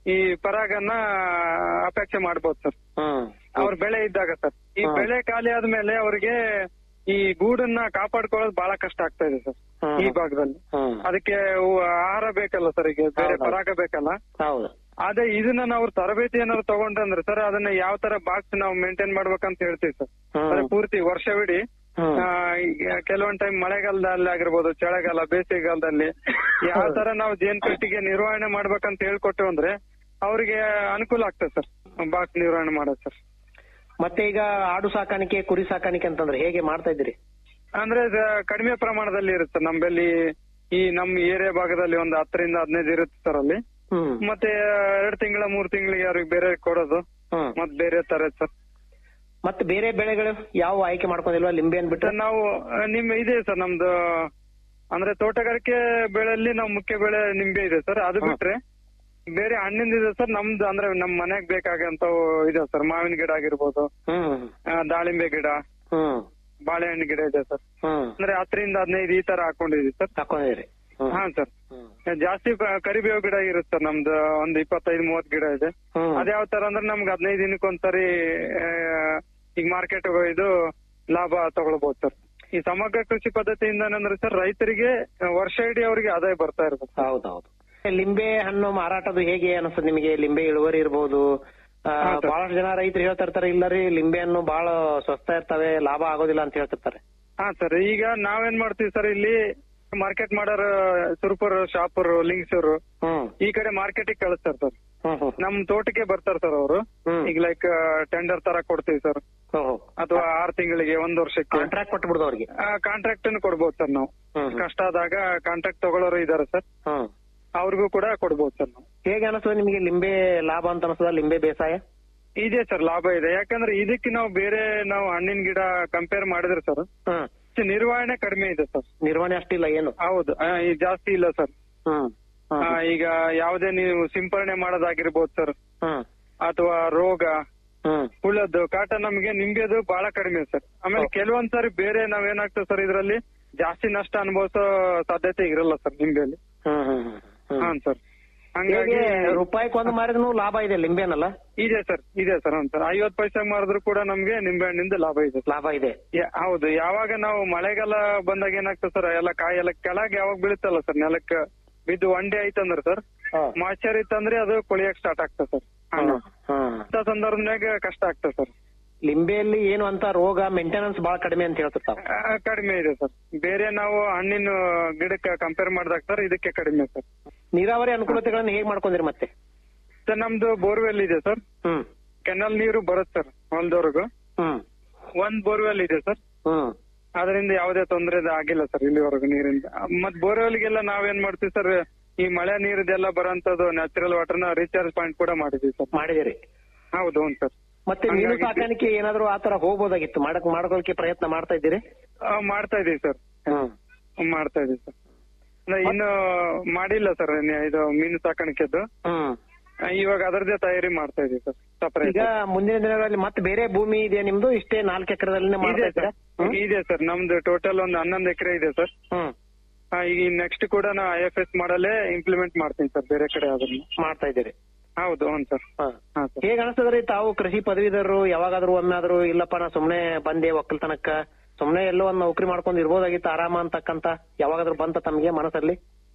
Speaker 8: ಈ ಪರಾಗನ್ನ ಅಪೇಕ್ಷೆ ಮಾಡ್ಬೋದು ಸರ್
Speaker 7: ಹ್ಮ್
Speaker 8: ಅವ್ರ ಬೆಳೆ ಇದ್ದಾಗ ಸರ್ ಈ
Speaker 7: ಹಾ.
Speaker 8: ಬೆಳೆ ಖಾಲಿ ಆದ್ಮೇಲೆ ಅವರಿಗೆ ಈ ಗೂಡನ್ನ ಕಾಪಾಡ್ಕೊಳ್ಳೋದು ಬಹಳ ಕಷ್ಟ ಆಗ್ತಾ ಇದೆ ಸರ್
Speaker 7: ಹಾ.
Speaker 8: ಈ ಭಾಗದಲ್ಲಿ
Speaker 7: ಹ್ಮ್
Speaker 8: ಅದಕ್ಕೆ ಅವು ಆಹಾರ ಬೇಕಲ್ಲ ಸರ್ ಈಗ ಬೇರೆ
Speaker 7: ಹೌದು.
Speaker 8: ಪರಾಗ ಬೇಕಲ್ಲ
Speaker 7: ಹೌದು
Speaker 8: ಅದೇ ಇದನ್ನ ನಾವು ತರಬೇತಿ ಏನಾದ್ರು ತಗೊಂಡ್ರಂದ್ರೆ ಸರ್ ಅದನ್ನ ಯಾವ ತರ ಬಾಕ್ಸ್ ನಾವು ಮೇಂಟೈನ್ ಮಾಡ್ಬೇಕಂತ ಹೇಳ್ತೀವಿ ಸರ್
Speaker 7: ಹ್ಮ್.
Speaker 8: ಅದೇ ಪೂರ್ತಿ ವರ್ಷವಿಡೀ
Speaker 7: ಹ್ಮ್.
Speaker 8: ಆ, ಈಗ ಕೆಲವೊಂದ್ ಟೈಮ್ ಮಳೆಗಾಲದಲ್ಲಿ ಆಗಿರ್ಬೋದು ಚಳಿಗಾಲ ಬೇಸಿಗೆಗಾಲದಲ್ಲಿ ಯಾವ ತರ ನಾವು ಜೇನ್ ಕಟ್ಟಿಗೆ ನಿರ್ವಹಣೆ ಮಾಡ್ಬೇಕಂತ ಹೇಳ್ಕೊಟ್ಟು ಅಂದ್ರೆ ಅವ್ರಿಗೆ ಅನುಕೂಲ ಆಗ್ತದೆ ಸರ್ ಬಾಕ್ಸ್ ನಿರ್ವಹಣೆ ಮಾಡೋದು ಸರ್
Speaker 7: ಮತ್ತೆ ಈಗ ಆಡು ಸಾಕಾಣಿಕೆ ಕುರಿ ಸಾಕಾಣಿಕೆ ಅಂತಂದ್ರೆ ಹೇಗೆ ಮಾಡ್ತಾ ಇದ್ದೀರಿ
Speaker 8: ಅಂದ್ರೆ ಇದು ಕಡಿಮೆ ಪ್ರಮಾಣದಲ್ಲಿ ಇರುತ್ತೆ ನಮ್ಮಲ್ಲಿ ಈ ನಮ್ಮ ಏರಿಯಾ ಭಾಗದಲ್ಲಿ ಒಂದು ಹತ್ತರಿಂದ ಹದಿನೈದು ಇರುತ್ತೆ ಸರ್ ಅಲ್ಲಿ
Speaker 7: ಹ್ಮ್
Speaker 8: ಮತ್ತೆ ಎರಡು ತಿಂಗಳ ಮೂರ್ ತಿಂಗಳಿಗೆ ಅವ್ರಿಗೆ ಬೇರೆ ಕೊಡೋದು
Speaker 7: ಹ್ಮ್
Speaker 8: ಮತ್ ಬೇರೆ ತರ ಸರ್
Speaker 7: ಮತ್ತೆ ಬೇರೆ ಬೆಳೆಗಳು ಯಾವ ಆಯ್ಕೆ ಮಾಡ್ಕೊಂಡಿಲ್ವಾ ಲಿಂಬೆ ಬಿಟ್ರೆ
Speaker 8: ಸರ್ ನಾವು ಆ, ನಿಮ್ ಇದೆ ಸರ್ ನಮ್ದು ಅಂದ್ರೆ ತೋಟಗಾರಿಕೆ ಬೆಳೆಯಲ್ಲಿ ನಾವು ಮುಖ್ಯ ಬೆಳೆ ನಿಂಬೆ ಇದೆ ಸರ್ ಅದು
Speaker 7: ಹಾ.
Speaker 8: ಬಿಟ್ರೆ ಬೇರೆ ಹಣ್ಣಿಂದ ಇದೆ ಸರ್ ನಮ್ದು ಅಂದ್ರೆ ನಮ್ ಮನೆಗ್ ಬೇಕಾಗಂತ ಇದೆ ಸರ್ ಮಾವಿನ ಗಿಡ ಆಗಿರ್ಬೋದು
Speaker 7: ಹ್ಮ್
Speaker 8: ಆ, ದಾಳಿಂಬೆ ಗಿಡ
Speaker 7: ಹ್ಮ್
Speaker 8: ಬಾಳೆಹಣ್ಣು ಗಿಡ ಇದೆ ಸರ್
Speaker 7: ಹ್ಮ್
Speaker 8: ಅಂದ್ರೆ ಹತ್ತರಿಂದ ಹದಿನೈದು ಈ ತರ ಹಾಕೊಂಡಿದೀವಿ ಸರ್
Speaker 7: ಹಾಕೊಂಡಿರಿ ಹ್ಮ್
Speaker 8: ಹಾ ಸರ್
Speaker 7: ಹ್ಮ್
Speaker 8: ಜಾಸ್ತಿ ಕ- ಕರಿಬೇವು ಗಿಡ ಇರುತ್ತೆ ಸರ್ ನಮ್ದು ಒಂದು ಇಪ್ಪತ್ತೈದು ಮೂವತ್ ಗಿಡ ಇದೆ
Speaker 7: ಹ್ಮ್
Speaker 8: ಅದ್ಯಾವ ತರ ಅಂದ್ರೆ ನಮ್ಗೆ ಹದಿನೈದು ದಿನಕ್ಕೊಂದ್ಸರಿ ಆ, ಈಗ ಮಾರ್ಕೆಟ್ ಇದು ಲಾಭ ತಗೊಳ್ಬಹುದು ಸರ್ ಈ ಸಮಗ್ರ ಕೃಷಿ ಪದ್ಧತಿಯಿಂದ ಏನಂದ್ರೆ ಸರ್ ರೈತರಿಗೆ ವರ್ಷ ಇಡೀ ಅವರಿಗೆ ಆದಾಯ ಬರ್ತಾ ಇರ್ತದೆ
Speaker 7: ಹೌದೌದು ಲಿಂಬೆ ಹಣ್ಣು ಮಾರಾಟದು ಹೇಗೆ ಅನಿಸ್ತದೆ ನಿಮಗೆ ಲಿಂಬೆ ಇಳುವರಿ ಇರ್ಬೋದು ಆ,
Speaker 8: ಹಾ, ಸರ್.
Speaker 7: ಬಹಳಷ್ಟು ಜನ ರೈತರು ಹೇಳ್ತಾ ಇರ್ತಾರೆ ಇಲ್ಲ ರೀ ಲಿಂಬೆ ಹಣ್ಣು ಬಹಳ ಸ್ವಸ್ಥ ಇರ್ತವೆ ಲಾಭ ಆಗೋದಿಲ್ಲ ಅಂತ ಹೇಳ್ತಿರ್ತಾರೆ
Speaker 8: ಹಾ ಸರ್ ಈಗ ನಾವೇನ್ ಮಾಡ್ತೀವಿ ಸರ್ ಇಲ್ಲಿ ಮಾರ್ಕೆಟ್ ಮಾಡೋರು ಸುರ್ಪುರ್ ಶಾಪುರ್ ಲಿಂಗ್ಸೂರು
Speaker 7: ಹ್ಮ್
Speaker 8: ಈ ಕಡೆ ಮಾರ್ಕೆಟಿಗೆ ಕಳಿಸ್ತಾರೆ ಸರ್
Speaker 7: ಹ್ಮ್ ಹ್ಮ್
Speaker 8: ನಮ್ ತೋಟಕ್ಕೆ ಬರ್ತಾರೆ ಸರ್ ಅವರು
Speaker 7: ಹ್ಮ್.
Speaker 8: ಈಗ ಲೈಕ್ ಟೆಂಡರ್ ತರ ಕೊಡ್ತೀವಿ ಸರ್
Speaker 7: ಓಹೋ
Speaker 8: ಅಥವಾ ಆರ್ ತಿಂಗಳಿಗೆ ಒಂದ್ ವರ್ಷಕ್ಕೆ
Speaker 7: ಕಾಂಟ್ರಾಕ್ಟ್ ಕೊಟ್ಬಿಡುದು ಅವ್ರಿಗೆ
Speaker 8: ಕಾಂಟ್ರಾಕ್ಟ್ ಕೊಡ್ಬೋದು ಸರ್ ನಾವು
Speaker 7: ಹ್ಮ್ ಹ್ಮ್.
Speaker 8: ಕಷ್ಟ ಆದಾಗ ಕಾಂಟ್ರಾಕ್ಟ್ ತಗೊಳ್ಳೋರು ಇದಾರೆ ಸರ್
Speaker 7: ಹ್ಮ್
Speaker 8: ಅವ್ರಿಗೂ ಕೂಡ ಕೊಡ್ಬೋದು ಸರ್ ನಾವು
Speaker 7: ಹೇಗೆ ಅನಿಸ್ತದೆ ನಿಮಗೆ ಲಿಂಬೆ ಲಾಭ ಅಂತ ಅನಿಸ್ತದ ಲಿಂಬೆ ಬೇಸಾಯ
Speaker 8: ಇದೆ ಸರ್ ಲಾಭ ಇದೆ ಯಾಕಂದ್ರೆ ಇದಕ್ಕೆ ನಾವು ಬೇರೆ ನಾವು ಹಣ್ಣಿನ ಗಿಡ ಕಂಪೇರ್ ಮಾಡಿದ್ರೆ ಸರ್
Speaker 7: ಹ್ಮ್
Speaker 8: ನಿರ್ವಹಣೆ ಕಡಿಮೆ ಇದೆ ಸರ್
Speaker 7: ನಿರ್ವಹಣೆ ಅಷ್ಟಿಲ್ಲ ಏನು
Speaker 8: ಹೌದು ಆ, ಈ ಜಾಸ್ತಿ ಇಲ್ಲ ಸರ್
Speaker 7: ಹ್ಮ್
Speaker 8: ಆ,
Speaker 7: ಹ್ಮ್
Speaker 8: ಈಗ ಯಾವುದೇ ನೀವು ಸಿಂಪರಣೆ ಮಾಡೋದಾಗಿರ್ಬೋದು ಸರ್
Speaker 7: ಹ್ಮ್
Speaker 8: ಅಥವಾ ರೋಗ
Speaker 7: ಹ್ಮ್
Speaker 8: ಹುಳದ್ದು ಕಾಟ ನಮಗೆ ನಿಂಬೆದು ಬಹಳ ಕಡಿಮೆ ಸರ್ ಆಮೇಲೆ
Speaker 7: ಹೌದು.
Speaker 8: ಕೆಲವೊಂದ್ ಸಾರಿ ಬೇರೆ ನಾವೇನಾಗ್ತದೆ ಸರ್ ಇದರಲ್ಲಿ ಜಾಸ್ತಿ ನಷ್ಟ ಅನುಭವಿಸೋ ಸಾಧ್ಯತೆ ಇರಲ್ಲ ಸರ್ ನಿಂಬೆಯಲ್ಲಿ
Speaker 7: ಹ್ಮ್ ಹ್ಮ್ ಹ್ಮ್
Speaker 8: ಹಾ
Speaker 7: ಹ್ಮ್
Speaker 8: ಸರ್ ಹಂಗಾಗಿ
Speaker 7: ಹೇಗೆ ರೂಪಾಯಿಗೆ ಒಂದು ಮಾರಿದ್ನು ಲಾಭ ಇದೆ ಲಿಂಬೆನಲ್ಲ
Speaker 8: ಇದೆ ಸರ್ ಇದೆ ಸರ್ ಹೌದು ಸರ್ ಐವತ್ ಪೈಸೆ ಮಾರಿದ್ರು ಕೂಡ ನಮ್ಗೆ ನಿಂಬೆ ಹಣ್ಣಿಂದ ಲಾಭ ಇದೆ
Speaker 7: ಲಾಭ ಇದೆ
Speaker 8: ಯಾ- ಹೌದು ಯಾವಾಗ ನಾವು ಮಳೆಗಾಲ ಬಂದಾಗ ಏನಾಗ್ತದೆ ಸರ್ ಎಲ್ಲ ಕಾಯಿ ಎಲ್ಲ ಕೆಳಗೆ ಯಾವಾಗ ಬೀಳುತ್ತಲ್ಲ ಸರ್ ನೆಲಕ್ಕೆ ಬಿದ್ದು ಒಂಡೆ ಆಯ್ತಂದ್ರೆ ಸರ್
Speaker 7: ಹಾ.
Speaker 8: ಮಾಯ್ಚರ್ ಇತ್ತಂದ್ರೆ ಅದು ಕೊಳಿಯಕ್ ಸ್ಟಾರ್ಟ್ ಆಗ್ತದೆ ಸರ್ ಹಣ್ಣು
Speaker 7: ಹ್ಮ್
Speaker 8: ಅಂತ ಸಂದರ್ಭದಾಗ ಕಷ್ಟ ಆಗ್ತದೆ ಸರ್
Speaker 7: ಲಿಂಬೆಯಲ್ಲಿ ಏನು ಅಂತ ರೋಗ ಮೇಂಟೆನೆನ್ಸ್ ಬಹಳ ಕಡಿಮೆ ಅಂತ ಹೇಳ್ತಿರ್ತಾವ
Speaker 8: ಆ, ಕಡಿಮೆ ಇದೆ ಸರ್ ಬೇರೆ ನಾವು ಹಣ್ಣಿನ ಗಿಡಕ್ಕೆ ಕಂಪೇರ್ ಮಾಡಿದಾಗ ಸರ್ ಇದಕ್ಕೆ ಕಡಿಮೆ ಸರ್
Speaker 7: ನೀರಾವರಿ ಅನುಕೂಲತೆಗಳನ್ನ ಹೇಗ್ ಮಾಡ್ಕೊಂಡಿರಿ ಮತ್ತೆ
Speaker 8: ಸರ್ ನಮ್ದು ಬೋರ್ವೆಲ್ ಇದೆ ಸರ್
Speaker 7: ಹ್ಮ್
Speaker 8: ಕೆನಲ್ ನೀರು ಬರುತ್ತೆ ಸರ್ ಹೊಲದವರೆಗೂ
Speaker 7: ಹ್ಮ್
Speaker 8: ಒಂದ್ ಬೋರ್ವೆಲ್ ಇದೆ ಸರ್
Speaker 7: ಹ್ಮ್
Speaker 8: ಅದರಿಂದ ಯಾವುದೇ ತೊಂದರೆ ಆಗಿಲ್ಲ ಸರ್ ಇಲ್ಲಿವರೆಗೂ ನೀರಿಂದ ಮತ್ ಬೋರ್ವೆಲ್ಗೆಲ್ಲ ನಾವೇನ್ ಮಾಡ್ತೀವಿ ಸರ್ ಈ ಮಳೆ ನೀರಿದೆಲ್ಲ ಬರೋಂಥದ್ದು ನ್ಯಾಚುರಲ್ ವಾಟರ್ನ ರೀಚಾರ್ಜ್ ಪಾಯಿಂಟ್ ಕೂಡ ಮಾಡಿದೀವಿ ಸರ್
Speaker 7: ಮಾಡಿದಿರಿ
Speaker 8: ಹೌದು ಹೌದು ಸರ್
Speaker 7: ಮತ್ತೆ ಮೀನು
Speaker 8: ಹಂಗಾಗಿ-
Speaker 7: ಸಾಕಾಣಿಕೆ ಏನಾದ್ರು ಆತರ ಹೋಗ್ಬೋದಾಗಿತ್ತು ಮಾಡಕ್ ಮಾಡ್ಕೊಳಕ್ಕೆ ಪ್ರಯತ್ನ ಮಾಡ್ತಾ ಇದ್ದೀರಿ
Speaker 8: ಆ, ಮಾಡ್ತಾ ಇದೀವಿ ಸರ್
Speaker 7: ಹ್ಮ್
Speaker 8: ಮಾಡ್ತಾ ಇದೀವಿ ಸರ್ ಅಂದ್ರೆ ಇನ್ನು ಮಾಡಿಲ್ಲ ಸರ್ ಇದು ಮೀನು ಸಾಕಾಣಿಕೆದ್ದು
Speaker 7: ಹ್ಮ್
Speaker 8: ಆ, ಇವಾಗ ಅದರದ್ದೇ ತಯಾರಿ ಮಾಡ್ತಾ ಇದೀವಿ ಸರ್ ಸಪರೇಟ್
Speaker 7: ಈಗ ಮುಂದಿನ ದಿನಗಳಲ್ಲಿ ಮತ್ತೆ ಬೇರೆ ಭೂಮಿ ಇದೆ ನಿಮ್ದು ಇಷ್ಟೇ ನಾಲ್ಕು ಎಕರೆದಲ್ಲಿ ಮಾಡ್ತಾ
Speaker 8: ಇದೆ
Speaker 7: ಇದ್ದೀರಾ
Speaker 8: ಸರ್ ಇದೆ ಸರ್ ನಮ್ದು ಟೋಟಲ್ ಒಂದು ಹನ್ನೊಂದು ಎಕರೆ ಇದೆ ಸರ್
Speaker 7: ಹ್ಮ್
Speaker 8: ಆ, ಈಗ ನೆಕ್ಸ್ಟ್ ಕೂಡ ನಾ ಐ ಎಫ್ ಎಸ್ ಮಾಡಲ್ಲೇ ಇಂಪ್ಲಿಮೆಂಟ್ ಮಾಡ್ತೀನಿ ಸರ್ ಬೇರೆ ಕಡೆ ಅದನ್ನ
Speaker 7: ಮಾಡ್ತಾ ಇದ್ದೀರಿ
Speaker 8: ಹೌದು ಹೌದು ಸರ್
Speaker 7: ಹಾ.
Speaker 8: ಹಾ ಸರ್
Speaker 7: ಹೇಗ್ ಅನಿಸ್ತದ್ರಿ ತಾವು ಕೃಷಿ ಪದವೀಧರರು ಯಾವಾಗಾದ್ರೂ ಒಮ್ಮೆ ಆದ್ರೂ ಇಲ್ಲಪ್ಪ ನಾ ಸುಮ್ನೆ ಬಂದೆ ಒಕ್ಕಲ್ತನಕ್ಕ ಸುಮ್ನೆ ಎಲ್ಲೋ ಒಂದ್ ನೌಕರಿ ಮಾಡ್ಕೊಂಡು ಇರ್ಬೋದಾಗಿತ್ತು ಆರಾಮ ಅಂತಕ್ಕಂತ ಯಾವಾಗಾದ್ರೂ ಬಂತ ತಮ್ಗೆ ಮನಸ್ಸಲ್ಲಿ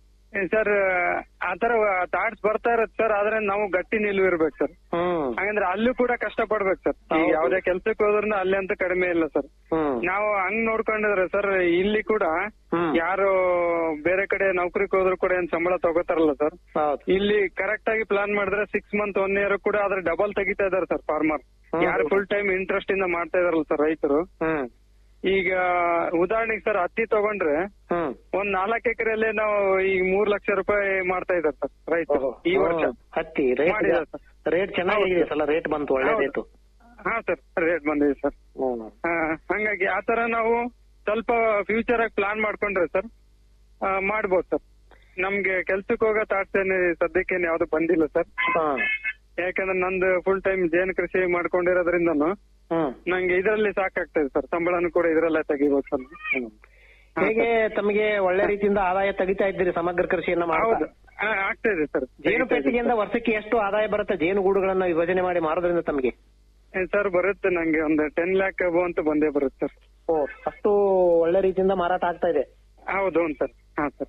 Speaker 8: ಸರ್ ಆತರ ಥಾಟ್ಸ್ ಬರ್ತಾ ಇರತ್ತೆ ಸರ್ ಆದ್ರೆ ನಾವು ಗಟ್ಟಿ ನಿಲುವು ಇರ್ಬೇಕು ಸರ್
Speaker 7: ಹ್ಮ್
Speaker 8: ಹಂಗಂದ್ರೆ ಅಲ್ಲೂ ಕೂಡ ಕಷ್ಟ ಪಡ್ಬೇಕು ಸರ್ ಈಗ
Speaker 7: ಹೌದು.
Speaker 8: ಯಾವ್ದೇ ಕೆಲ್ಸಕ್ಕೆ ಹೋದ್ರೂ ಅಲ್ಲಿ ಅಂತ ಕಡಿಮೆ ಇಲ್ಲ ಸರ್
Speaker 7: ಹ್ಮ್
Speaker 8: ನಾವು ಹಂಗ್ ನೋಡ್ಕೊಂಡಿದ್ರೆ ಸರ್ ಇಲ್ಲಿ ಕೂಡ
Speaker 7: ಹ್ಮ್.
Speaker 8: ಯಾರು ಬೇರೆ ಕಡೆ ನೌಕರಿಗೆ ಹೋದ್ರು ಕೂಡ ಏನ್ ಸಂಬಳ ತಗೋತಾರಲ್ಲ ಸರ್
Speaker 7: ಹೌದು
Speaker 8: ಇಲ್ಲಿ ಕರೆಕ್ಟ್ ಆಗಿ ಪ್ಲಾನ್ ಮಾಡಿದ್ರೆ ಸಿಕ್ಸ್ ಮಂತ್ ಒನ್ ಇಯರ್ ಕೂಡ ಅದ್ರ ಡಬಲ್ ತೆಗಿತಾ ಇದಾರೆ ಸರ್ ಫಾರ್ಮರ್
Speaker 7: ಹ್ಮ್.
Speaker 8: ಯಾರು ಫುಲ್ ಟೈಮ್ ಇಂಟ್ರೆಸ್ಟ್ ಇಂದ ಮಾಡ್ತಾ ಇದಾರಲ್ಲ ಸರ್ ರೈತರು
Speaker 7: ಹ್ಮ್
Speaker 8: ಈಗ ಉದಾಹರಣೆಗೆ ಸರ್ ಹತ್ತಿ ತಗೊಂಡ್ರೆ
Speaker 7: ಹ್ಮ್
Speaker 8: ಒಂದ್ ನಾಲ್ಕು ಎಕರೆಲ್ಲೇ ನಾವು ಈಗ ಮೂರ್ ಲಕ್ಷ ರೂಪಾಯಿ ಮಾಡ್ತಾ ಇದಾರೆ ಸರ್ ರೈತರು ಈ ವರ್ಷ
Speaker 7: ಹ್ಮ್. ಹತ್ತಿ ರೇಟ್
Speaker 8: ಮಾಡಿದ್ದಾರೆ ಸರ್.
Speaker 7: ರೇಟ್ ಚೆನ್ನಾಗಿದೆ ಸಲ ರೇಟ್ ಬಂತು ಒಳ್ಳೆ
Speaker 8: ಹೌದು.
Speaker 7: ರೇಟು
Speaker 8: ಹಾ ಸರ್ ರೇಟ್ ಬಂದಿದೆ ಸರ್
Speaker 7: ಹ್ಮ್
Speaker 8: ಆ, ಹಂಗಾಗಿ ಆತರ ನಾವು ಸ್ವಲ್ಪ ಫ್ಯೂಚರ್ ಆಗಿ ಪ್ಲಾನ್ ಮಾಡ್ಕೊಂಡ್ರೆ ಸರ್ ಮಾಡ್ಬೋದು ಸರ್ ನಮ್ಗೆ ಕೆಲ್ಸಕ್ಕೆ ಹೋಗೋ ಥಾಟ್ಸ್ ಏನು ಸದ್ಯಕ್ಕೇನು ಯಾವ್ದು ಬಂದಿಲ್ಲ ಸರ್
Speaker 7: ಹಾ.
Speaker 8: ಯಾಕಂದ್ರೆ ನಂದು ಫುಲ್ ಟೈಮ್ ಜೇನು ಕೃಷಿ ಮಾಡ್ಕೊಂಡಿರೋದ್ರಿಂದನು
Speaker 7: ಹ್ಮ್
Speaker 8: ನಂಗೆ ಇದರಲ್ಲಿ ಸಾಕಾಗ್ತದೆ ಸರ್ ಸಂಬಳನು ಕೂಡ ಇದರಲ್ಲೇ ತೆಗಿಬೋದು ಸರ್
Speaker 7: ಹ್ಮ್. ಹೇಗೆ ತಮಗೆ ಒಳ್ಳೆ ರೀತಿಯಿಂದ ಆದಾಯ ತೆಗಿತಾ ಇದ್ದೀರಿ ಸಮಗ್ರ ಕೃಷಿಯನ್ನ ಮಾಡ್ತಾ
Speaker 8: ಹೌದು ಆ, ಆಗ್ತಾ ಇದೆ ಸರ್
Speaker 7: ಜೇನು ಪೆಟ್ಟಿಗೆಯಿಂದ ವರ್ಷಕ್ಕೆ ಎಷ್ಟು ಆದಾಯ ಬರುತ್ತೆ ಜೇನುಗೂಡುಗಳನ್ನ ವಿಭಜನೆ ಮಾಡಿ ಮಾರೋದ್ರಿಂದ ತಮಗೆ
Speaker 8: ಸರ್ ಬರುತ್ತೆ ನಂಗೆ ಒಂದು ಟೆನ್ ಲ್ಯಾಕ್ ಅಬೋ ಅಂತ ಬಂದೇ ಬರುತ್ತೆ ಸರ್
Speaker 7: ಓ ಅಷ್ಟು ಒಳ್ಳೆ ರೀತಿಯಿಂದ ಮಾರಾಟ ಆಗ್ತಾ ಇದೆ
Speaker 8: ಹೌದು ಹೌದು ಸರ್ ಹಾ ಸರ್